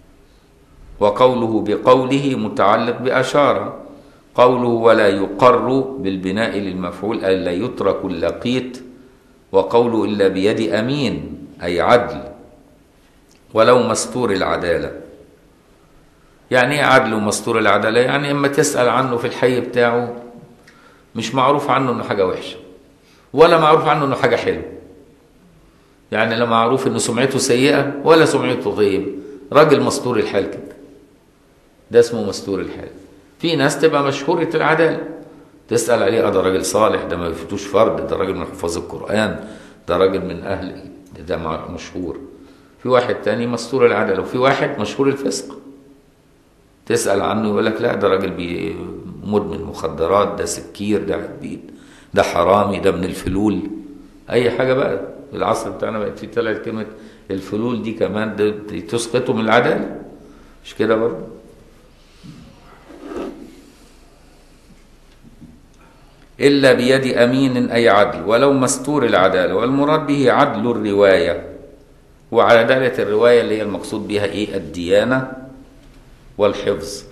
وقوله بقوله متعلق بأشار قوله ولا يقر بالبناء للمفعول أي لا يترك اللقيط وقوله إلا بيد أمين أي عدل ولو مستور العدالة يعني ايه عدل ومستور العدالة يعني اما تسأل عنه في الحي بتاعه مش معروف عنه انه حاجة وحشة ولا معروف عنه انه حاجة حلوة يعني لا معروف انه سمعته سيئة ولا سمعته طيبة راجل مستور الحال كده ده اسمه مستور الحال في ناس تبقى مشهورة العدالة تسأل عليه اه ده راجل صالح ده ما بيفتوش فرد ده راجل من حفاظ القرآن ده راجل من أهل ده مشهور في واحد تاني مستور العدل وفي واحد مشهور الفسق تسأل عنه يقول لك لا ده راجل بي- مدمن مخدرات ده سكير ده عبيد ده حرامي ده من الفلول أي حاجة بقى في العصر بتاعنا بقت في طلعت كلمة الفلول دي كمان ده- دي تسقطه من العدالة مش كده برضه إلا بيد أمين أي عدل ولو مستور العدالة والمراد به عدل الرواية وعدالة الرواية اللي هي المقصود بها إيه الديانة والحفظ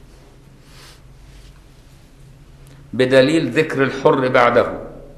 بدليل ذكر الحر بعده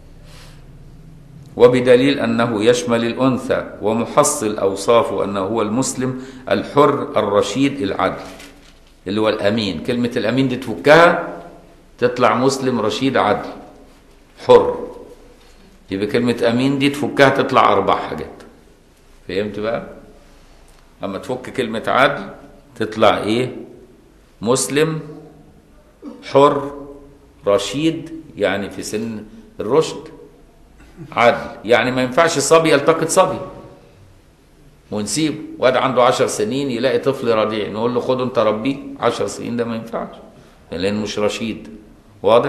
وبدليل أنه يشمل الأنثى ومحصل أوصافه أنه هو المسلم الحر الرشيد العدل اللي هو الأمين كلمة الأمين دي تفكها تطلع مسلم رشيد عدل حر يبقى كلمة أمين دي تفكها تطلع أربع حاجات فهمت بقى؟ أما تفك كلمة عدل تطلع إيه؟ مسلم حر رشيد يعني في سن الرشد عدل يعني ما ينفعش صبي يلتقط صبي ونسيبه واد عنده عشر سنين يلاقي طفل رضيع نقول له خده انت ربيه عشر سنين ده ما ينفعش لانه مش رشيد واضح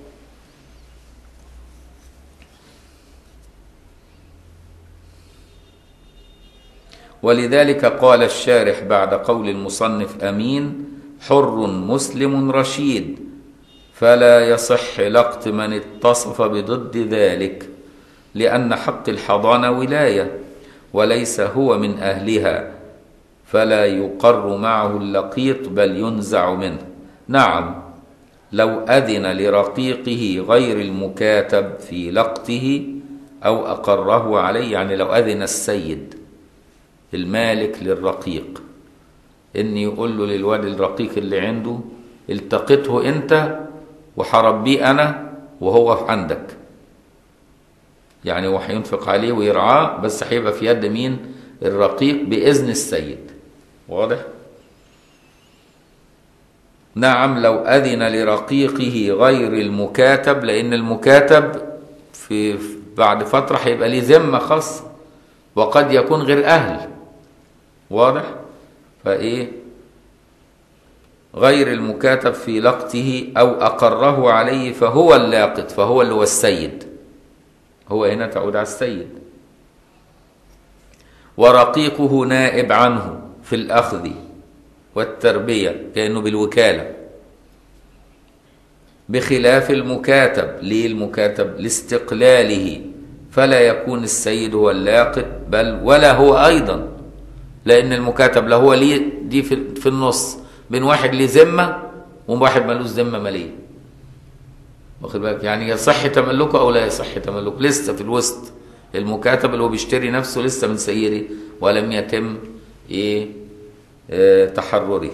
ولذلك قال الشارح بعد قول المصنف امين حر مسلم رشيد فلا يصح لقط من اتصف بضد ذلك لان حق الحضانه ولايه وليس هو من اهلها فلا يقر معه اللقيط بل ينزع منه نعم لو اذن لرقيقه غير المكاتب في لقطه او اقره عليه يعني لو اذن السيد المالك للرقيق ان يقول له للواد الرقيق اللي عنده التقطه انت وحربيه انا وهو عندك يعني هو هينفق عليه ويرعاه بس هيبقى في يد مين الرقيق باذن السيد واضح نعم لو أذن لرقيقه غير المكاتب لأن المكاتب في بعد فترة هيبقى ليه ذمة خاصة وقد يكون غير أهل واضح فإيه غير المكاتب في لقطه أو أقره عليه فهو اللاقط فهو اللي هو السيد هو هنا تعود على السيد ورقيقه نائب عنه في الأخذ والتربية كأنه بالوكالة بخلاف المكاتب ليه المكاتب لاستقلاله فلا يكون السيد هو اللاقط بل ولا هو أيضا لأن المكاتب لا هو ليه دي في, في النص بين واحد ليه ذمة وواحد ملوش ذمة مالية واخد بالك يعني يصح تملكه أو لا يصح تملكه لسه في الوسط المكاتب اللي هو بيشتري نفسه لسه من سيده ولم يتم ايه اه تحرره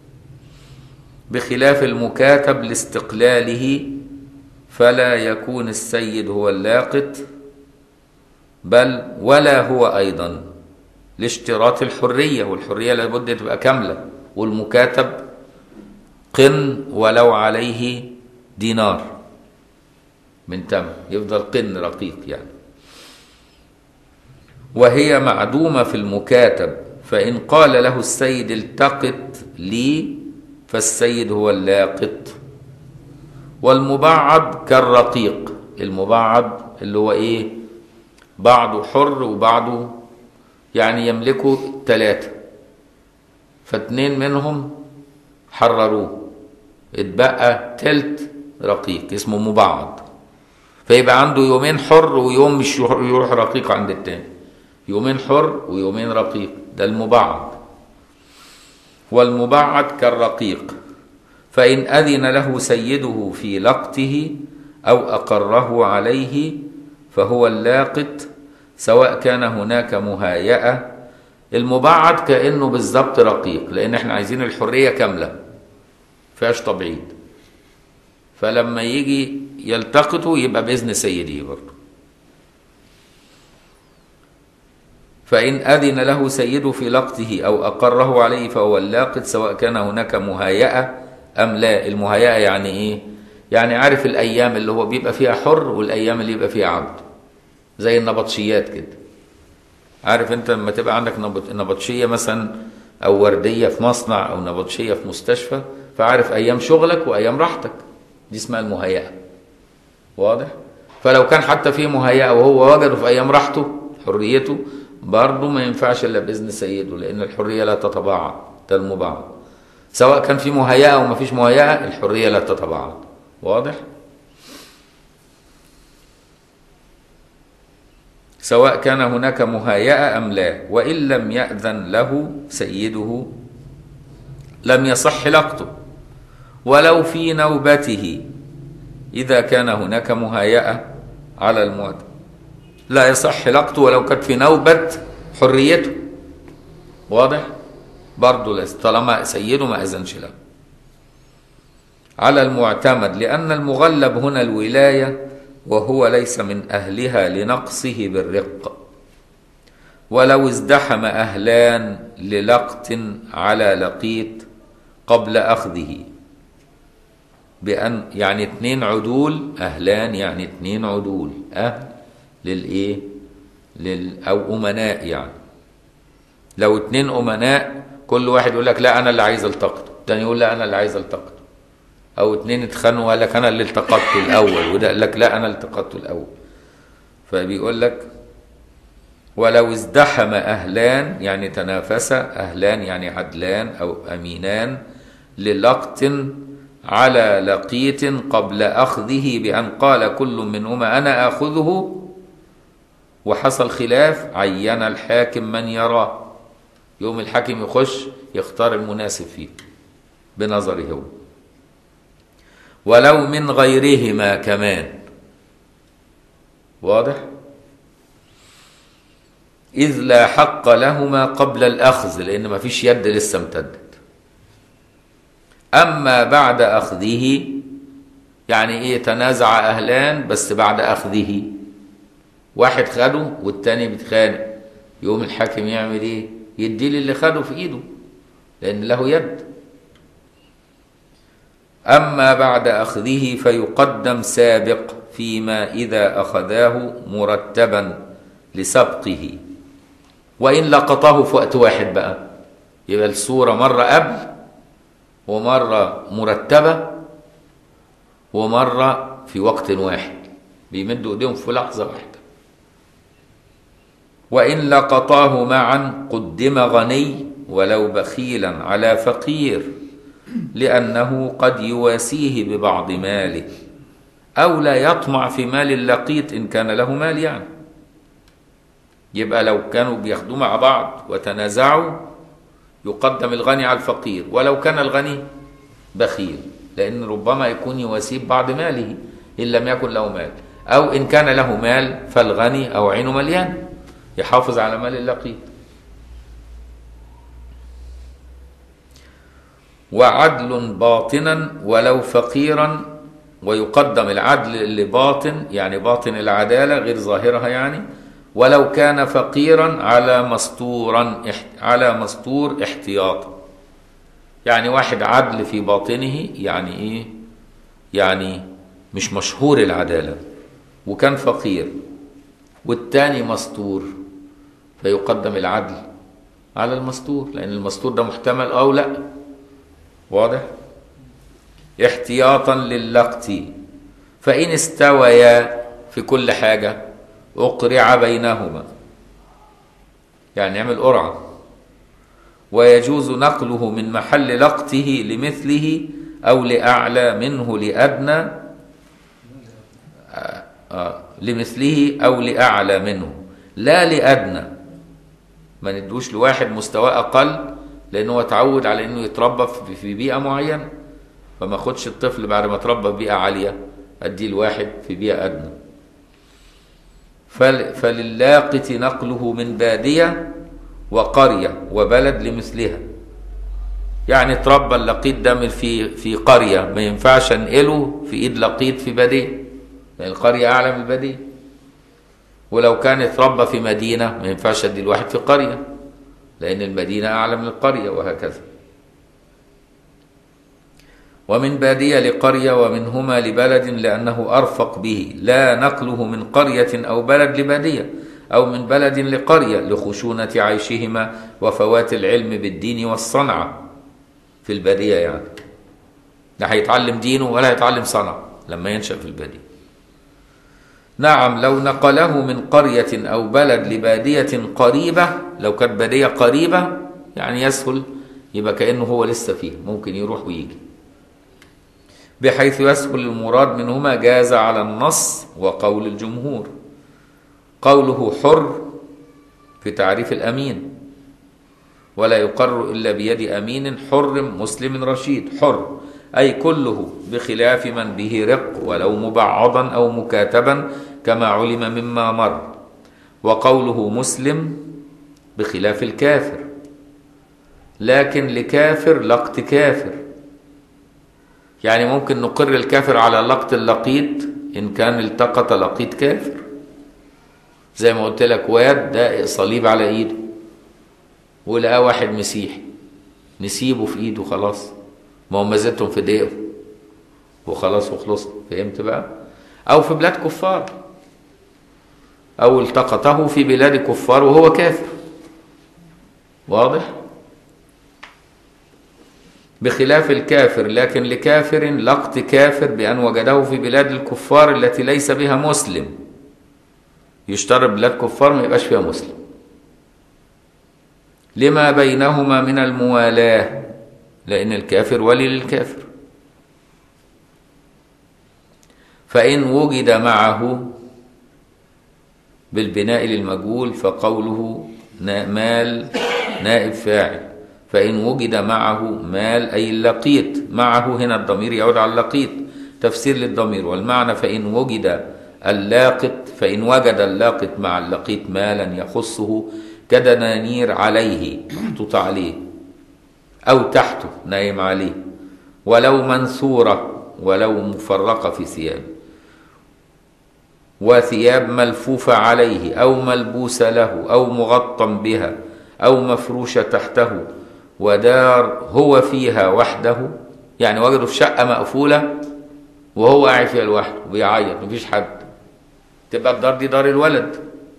بخلاف المكاتب لاستقلاله فلا يكون السيد هو اللاقط بل ولا هو ايضا لاشتراط الحريه والحريه لابد تبقى كامله والمكاتب قن ولو عليه دينار من تم يفضل قن رقيق يعني وهي معدومة في المكاتب فإن قال له السيد التقط لي فالسيد هو اللاقط والمبعض كالرقيق المبعض اللي هو ايه بعضه حر وبعضه يعني يملكه ثلاثة فاتنين منهم حرروه اتبقى تلت رقيق اسمه مبعض فيبقى عنده يومين حر ويوم مش يروح رقيق عند التاني يومين حر ويومين رقيق ده المبعض والمبعض كالرقيق فإن أذن له سيده في لقطه أو أقره عليه فهو اللاقط سواء كان هناك مهايئة المبعض كأنه بالظبط رقيق لأن احنا عايزين الحرية كاملة فيهاش تبعيد فلما يجي يلتقطوا يبقى بإذن سيده برضه فإن أذن له سيده في لقطه أو أقره عليه فهو اللاقط سواء كان هناك مهايئة أم لا المهايئة يعني إيه؟ يعني عارف الأيام اللي هو بيبقى فيها حر والأيام اللي يبقى فيها عبد زي النبطشيات كده عارف أنت لما تبقى عندك نبطشية مثلا أو وردية في مصنع أو نبطشية في مستشفى فعارف أيام شغلك وأيام راحتك دي اسمها المهيئة واضح؟ فلو كان حتى في مهيئة وهو وجده في أيام راحته حريته برضه ما ينفعش الا باذن سيده لان الحريه لا تتباعد ده المباعد سواء كان في مهيئه او ما فيش مهيئه الحريه لا تتباعد واضح سواء كان هناك مهيئه ام لا وان لم ياذن له سيده لم يصح لقطه ولو في نوبته اذا كان هناك مهيئه على المعتد لا يصح لقطه ولو كانت في نوبة حريته واضح برضه طالما سيده ما أذنش له على المعتمد لأن المغلب هنا الولاية وهو ليس من أهلها لنقصه بالرق ولو ازدحم أهلان للقط على لقيط قبل أخذه بأن يعني اتنين عدول أهلان يعني اتنين عدول أهل للايه لل او امناء يعني لو اتنين امناء كل واحد يقول لك لا انا اللي عايز التقطه الثاني يقول لا انا اللي عايز التقطه او اتنين اتخانقوا قال لك انا اللي التقطته الاول وده قال لك لا انا اللي التقطته الاول فبيقول لك ولو ازدحم اهلان يعني تنافسا اهلان يعني عدلان او امينان للقط على لقيت قبل اخذه بان قال كل منهما انا اخذه وحصل خلاف عين الحاكم من يراه يوم الحاكم يخش يختار المناسب فيه بنظره هو ولو من غيرهما كمان واضح إذ لا حق لهما قبل الأخذ لأن ما فيش يد لسه امتدت أما بعد أخذه يعني إيه تنازع أهلان بس بعد أخذه واحد خده والتاني بيتخانق يقوم الحاكم يعمل ايه يدي لي اللي خده في ايده لان له يد أما بعد أخذه فيقدم سابق فيما إذا أخذاه مرتبا لسبقه وإن لقطه في وقت واحد بقى يبقى الصورة مرة قبل ومرة مرتبة ومرة في وقت واحد بيمدوا ايديهم في لحظة واحدة وإن لقطاه معا قدم غني ولو بخيلا على فقير لأنه قد يواسيه ببعض ماله أو لا يطمع في مال اللقيط إن كان له مال يعني يبقى لو كانوا بياخدوا مع بعض وتنازعوا يقدم الغني على الفقير ولو كان الغني بخيل لأن ربما يكون يواسيه ببعض ماله إن لم يكن له مال أو إن كان له مال فالغني أو عينه مليان يحافظ على مال اللقيط وعدل باطنا ولو فقيرا ويقدم العدل اللي باطن يعني باطن العدالة غير ظاهرها يعني ولو كان فقيرا على مستورا على مستور احتياطا يعني واحد عدل في باطنه يعني ايه يعني مش مشهور العدالة وكان فقير والتاني مستور فيقدم العدل على المستور لأن المستور ده محتمل أو لا واضح احتياطا للقط فإن استويا في كل حاجة أقرع بينهما يعني نعمل قرعة ويجوز نقله من محل لقطه لمثله أو لأعلى منه لأدنى آه آه لمثله أو لأعلى منه لا لأدنى ما ندوش لواحد مستواه أقل لأنه هو اتعود على أنه يتربى في بيئة معينة فما خدش الطفل بعد ما اتربى في بيئة عالية أديه لواحد في بيئة أدنى فل فللاقط نقله من بادية وقرية وبلد لمثلها يعني اتربى اللقيط ده في في قرية ما ينفعش انقله في ايد لقيط في بادية لأن القرية أعلى من البادية ولو كان اتربى في مدينة ما ينفعش ادي الواحد في قرية لأن المدينة أعلى من القرية وهكذا ومن بادية لقرية ومنهما لبلد لأنه أرفق به لا نقله من قرية أو بلد لبادية أو من بلد لقرية لخشونة عيشهما وفوات العلم بالدين والصنعة في البادية يعني لا هيتعلم دينه ولا هيتعلم صنعة لما ينشأ في البادية نعم لو نقله من قرية أو بلد لبادية قريبة لو كانت بادية قريبة يعني يسهل يبقى كأنه هو لسه فيه ممكن يروح ويجي بحيث يسهل المراد منهما جاز على النص وقول الجمهور قوله حر في تعريف الأمين ولا يقر إلا بيد أمين حر مسلم رشيد حر أي كله بخلاف من به رق ولو مبعضا أو مكاتبا كما علم مما مر وقوله مسلم بخلاف الكافر لكن لكافر لقط كافر يعني ممكن نقر الكافر على لقط اللقيط إن كان التقط لقيط كافر زي ما قلت لك واد دائق صليب على ايده ولقى واحد مسيحي نسيبه في ايده خلاص ما هو مازتهم في دقيقه وخلاص وخلصنا فهمت بقى او في بلاد كفار او التقطه في بلاد كفار وهو كافر واضح بخلاف الكافر لكن لكافر لقط كافر بأن وجده في بلاد الكفار التي ليس بها مسلم يشترط بلاد كفار ما يبقاش فيها مسلم لما بينهما من الموالاة لأن الكافر ولي للكافر فإن وجد معه بالبناء للمجهول فقوله مال نائب فاعل فإن وجد معه مال أي اللقيط معه هنا الضمير يعود على اللقيط تفسير للضمير والمعنى فإن وجد اللاقط فإن وجد اللاقط مع اللقيط مالا يخصه كدنانير عليه محطوط عليه أو تحته نايم عليه ولو منثورة ولو مفرقة في ثياب وثياب ملفوفة عليه أو ملبوسة له أو مغطى بها أو مفروشة تحته ودار هو فيها وحده يعني وجده في شقة مقفولة وهو قاعد فيها لوحده وبيعيط مفيش حد تبقى الدار دي دار الولد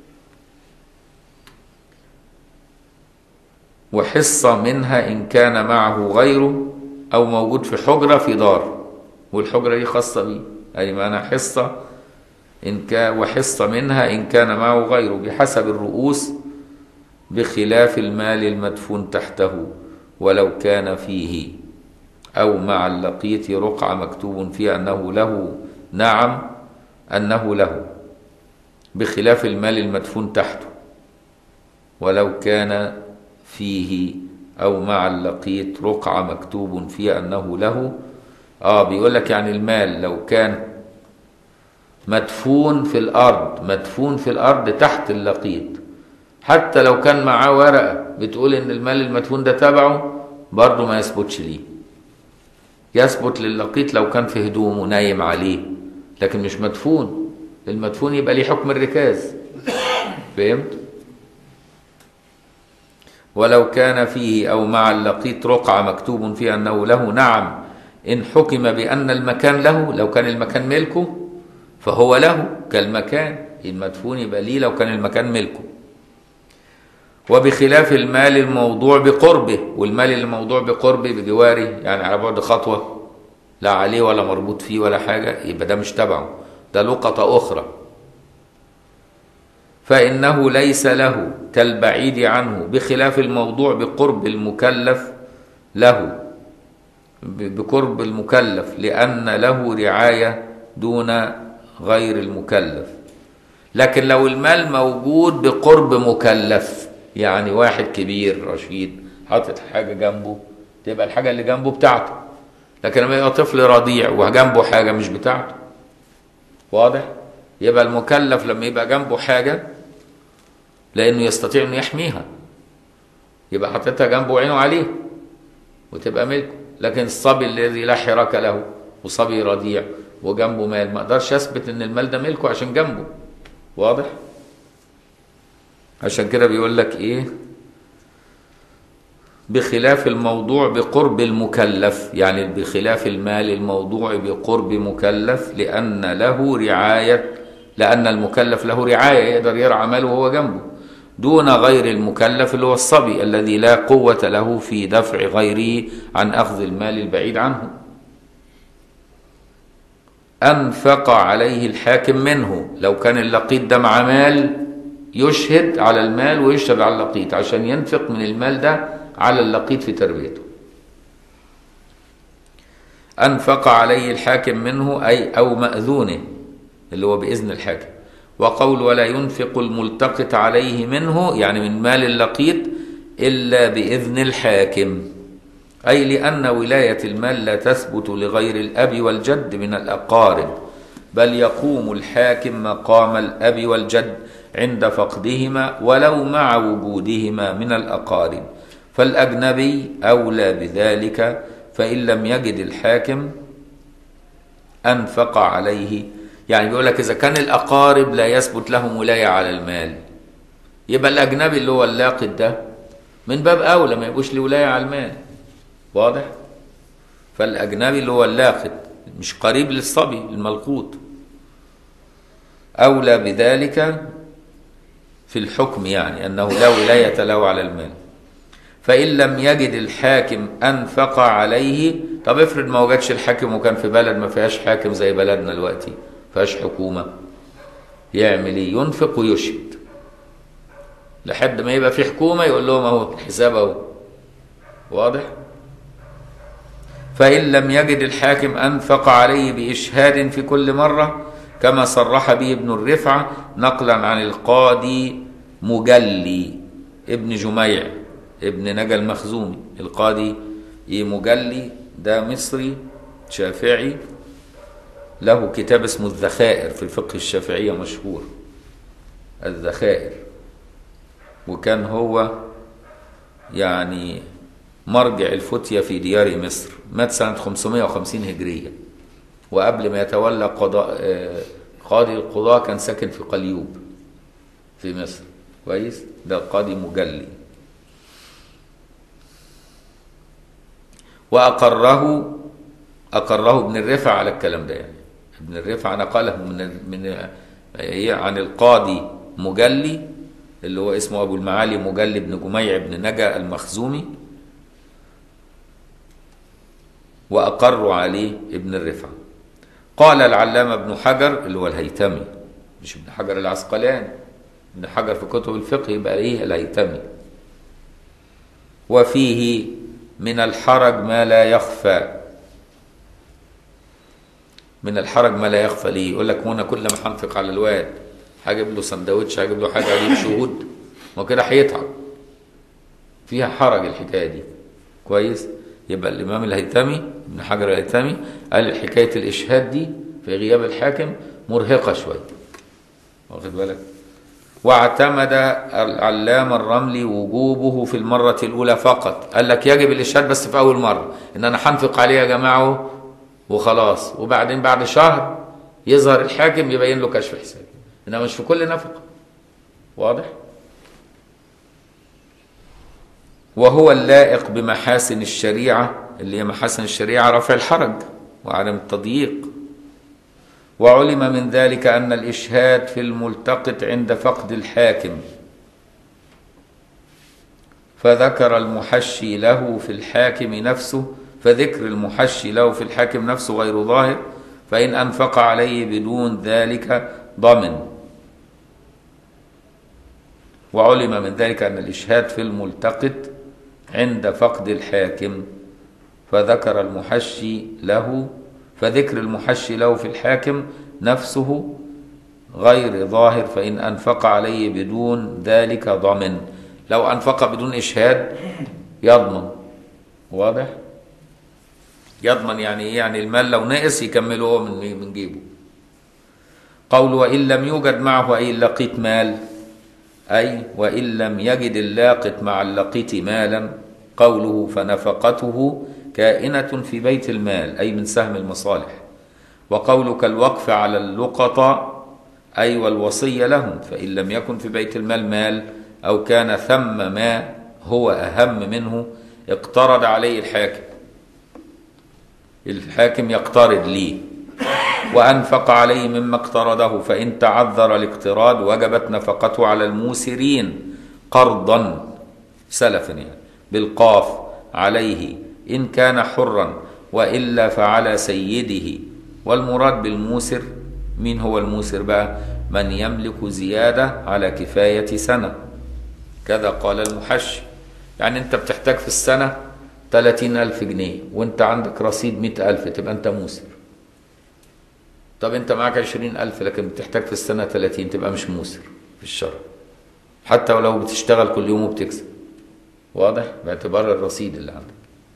وحصة منها إن كان معه غيره أو موجود في حجرة في دار والحجرة دي خاصة بيه أي معنى حصة إن كان وحصة منها إن كان معه غيره بحسب الرؤوس بخلاف المال المدفون تحته ولو كان فيه أو مع اللقيط رقعة مكتوب فيها أنه له نعم أنه له بخلاف المال المدفون تحته ولو كان فيه أو مع اللقيط رقعة مكتوب فيها أنه له آه بيقول لك يعني المال لو كان مدفون في الأرض مدفون في الأرض تحت اللقيط حتى لو كان معاه ورقة بتقول إن المال المدفون ده تبعه برضه ما يثبتش ليه يثبت للقيط لو كان في هدومه نايم عليه لكن مش مدفون المدفون يبقى ليه حكم الركاز فهمت ولو كان فيه أو مع اللقيط رقعة مكتوب فيها أنه له نعم إن حكم بأن المكان له لو كان المكان ملكه فهو له كالمكان المدفون يبقى ليه لو كان المكان ملكه وبخلاف المال الموضوع بقربه والمال الموضوع بقربه بجواره يعني على بعد خطوة لا عليه ولا مربوط فيه ولا حاجة يبقى ده مش تبعه ده لقطة أخرى فإنه ليس له كالبعيد عنه بخلاف الموضوع بقرب المكلف له بقرب المكلف لأن له رعاية دون غير المكلف لكن لو المال موجود بقرب مكلف يعني واحد كبير رشيد حاطط حاجة جنبه تبقى الحاجة اللي جنبه بتاعته لكن لما يبقى طفل رضيع وجنبه حاجة مش بتاعته واضح؟ يبقى المكلف لما يبقى جنبه حاجة لأنه يستطيع أنه يحميها يبقى حاططها جنبه وعينه عليه وتبقى ملكه لكن الصبي الذي لا حراك له وصبي رضيع وجنبه مال ما اقدرش اثبت ان المال ده ملكه عشان جنبه واضح عشان كده بيقول لك ايه بخلاف الموضوع بقرب المكلف يعني بخلاف المال الموضوع بقرب مكلف لأن له رعاية لأن المكلف له رعاية يقدر يرعى ماله وهو جنبه دون غير المكلف اللي هو الصبي الذي لا قوة له في دفع غيره عن أخذ المال البعيد عنه أنفق عليه الحاكم منه لو كان اللقيط ده مع مال يشهد على المال ويشهد على اللقيط عشان ينفق من المال ده على اللقيط في تربيته أنفق عليه الحاكم منه أي أو مأذونه اللي هو بإذن الحاكم وقول ولا ينفق الملتقط عليه منه يعني من مال اللقيط إلا بإذن الحاكم أي لأن ولاية المال لا تثبت لغير الأب والجد من الأقارب بل يقوم الحاكم مقام الأب والجد عند فقدهما ولو مع وجودهما من الأقارب فالأجنبي أولى بذلك فإن لم يجد الحاكم أنفق عليه يعني بيقول لك إذا كان الأقارب لا يثبت لهم ولاية على المال يبقى الأجنبي اللي هو اللاقط ده من باب أولى ما يبقوش له ولاية على المال واضح؟ فالأجنبي اللي هو اللاقط مش قريب للصبي الملقوط أولى بذلك في الحكم يعني أنه لا ولاية له على المال فإن لم يجد الحاكم أنفق عليه طب افرض ما وجدش الحاكم وكان في بلد ما فيهاش حاكم زي بلدنا دلوقتي فيهاش حكومة يعمل ايه ينفق ويشهد لحد ما يبقى في حكومة يقول لهم اهو الحساب اهو واضح فإن لم يجد الحاكم أنفق عليه بإشهاد في كل مرة كما صرح به ابن الرفعة نقلا عن القاضي مجلي ابن جميع ابن نجا المخزومي القاضي مجلي ده مصري شافعي له كتاب اسمه الذخائر في الفقه الشافعية مشهور الذخائر وكان هو يعني مرجع الفتية في ديار مصر مات سنة 550 هجرية وقبل ما يتولى قضاء قاضي القضاء كان ساكن في قليوب في مصر كويس ده قاضي مجلي وأقره أقره ابن الرفع على الكلام ده يعني ابن الرفع نقله من من عن القاضي مجلي اللي هو اسمه أبو المعالي مجلي بن جميع بن نجا المخزومي وأقر عليه ابن الرفع قال العلامة ابن حجر اللي هو الهيتمي مش ابن حجر العسقلاني ابن حجر في كتب الفقه يبقى ايه الهيتمي وفيه من الحرج ما لا يخفى من الحرج ما لا يخفى ليه يقول لك هنا كل ما هنفق على الواد هجيب له سندوتش هجيب له حاجه اجيب شهود ما كده هيتعب فيها حرج الحكايه دي كويس يبقى الامام الهيثمي ابن حجر الهيثمي قال حكايه الاشهاد دي في غياب الحاكم مرهقه شويه واخد بالك واعتمد العلام الرملي وجوبه في المرة الأولى فقط قال لك يجب الإشهاد بس في أول مرة إن أنا هنفق عليه يا جماعة وخلاص وبعدين بعد شهر يظهر الحاكم يبين له كشف حساب إنما مش في كل نفقة واضح؟ وهو اللائق بمحاسن الشريعة اللي هي محاسن الشريعة رفع الحرج وعدم التضييق وعلم من ذلك أن الإشهاد في الملتقط عند فقد الحاكم فذكر المحشي له في الحاكم نفسه فذكر المحشي له في الحاكم نفسه غير ظاهر فإن أنفق عليه بدون ذلك ضمن وعلم من ذلك أن الإشهاد في الملتقط عند فقد الحاكم فذكر المحشي له فذكر المحشي له في الحاكم نفسه غير ظاهر فإن أنفق عليه بدون ذلك ضمن لو أنفق بدون إشهاد يضمن واضح؟ يضمن يعني إيه؟ يعني المال لو نقص يكمله هو من من جيبه قول وإن لم يوجد معه أي لقيت مال أي وإن لم يجد اللاقط مع اللقيط مالا قوله فنفقته كائنة في بيت المال أي من سهم المصالح وقولك الوقف على اللقطة أي والوصية لهم فإن لم يكن في بيت المال مال أو كان ثم ما هو أهم منه اقترض عليه الحاكم الحاكم يقترض ليه وأنفق عليه مما اقترضه فإن تعذر الاقتراض وجبت نفقته على الموسرين قرضا سلفا يعني بالقاف عليه إن كان حرا وإلا فعلى سيده والمراد بالموسر مين هو الموسر بقى من يملك زيادة على كفاية سنة كذا قال المحشي يعني أنت بتحتاج في السنة 30 ألف جنيه وأنت عندك رصيد 100 ألف تبقى أنت موسر طب أنت معك 20 ألف لكن بتحتاج في السنة 30 تبقى مش موسر في الشرع حتى ولو بتشتغل كل يوم وبتكسب واضح باعتبار الرصيد اللي عندك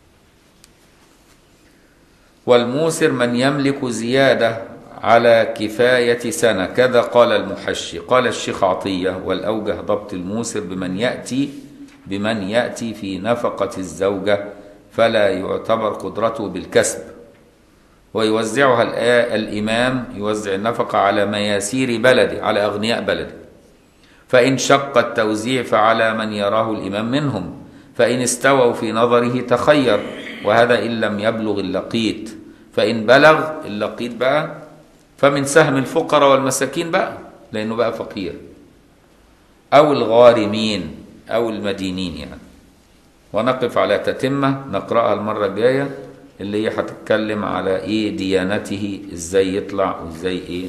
والموسر من يملك زيادة على كفاية سنة كذا قال المحشي قال الشيخ عطية والأوجه ضبط الموسر بمن يأتي بمن يأتي في نفقة الزوجة فلا يعتبر قدرته بالكسب ويوزعها الإمام يوزع النفقة على مياسير بلده على أغنياء بلده فإن شق التوزيع فعلى من يراه الإمام منهم فإن استووا في نظره تخير وهذا إن لم يبلغ اللقيط فإن بلغ اللقيط بقى فمن سهم الفقراء والمساكين بقى لأنه بقى فقير أو الغارمين أو المدينين يعني ونقف على تتمة نقرأها المرة الجاية اللي هي هتتكلم على إيه ديانته إزاي يطلع وإزاي إيه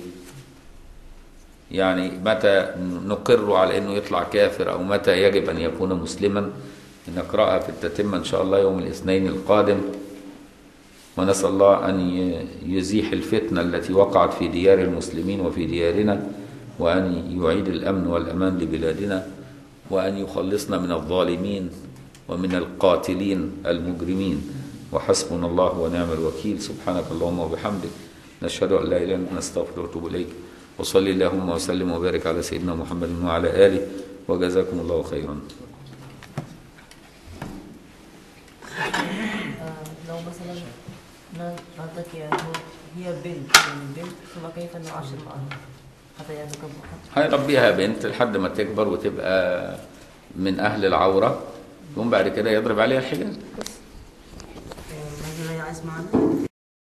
يعني متى نقر على انه يطلع كافر او متى يجب ان يكون مسلما نقراها في التتمه ان شاء الله يوم الاثنين القادم ونسال الله ان يزيح الفتنه التي وقعت في ديار المسلمين وفي ديارنا وان يعيد الامن والامان لبلادنا وان يخلصنا من الظالمين ومن القاتلين المجرمين وحسبنا الله ونعم الوكيل سبحانك اللهم وبحمدك نشهد ان لا اله الا انت نستغفرك ونتوب اليك وصلي اللهم وسلم وبارك على سيدنا محمد وعلى آله وجزاكم الله خيرا لو مثلا نعطيك هي بنت يعني بنت ثم كيف نعاشر معها حتى يتكبر هيربيها بنت لحد ما تكبر وتبقى من أهل العورة ثم بعد كده يضرب عليها الحجاب ما هي عايز معنا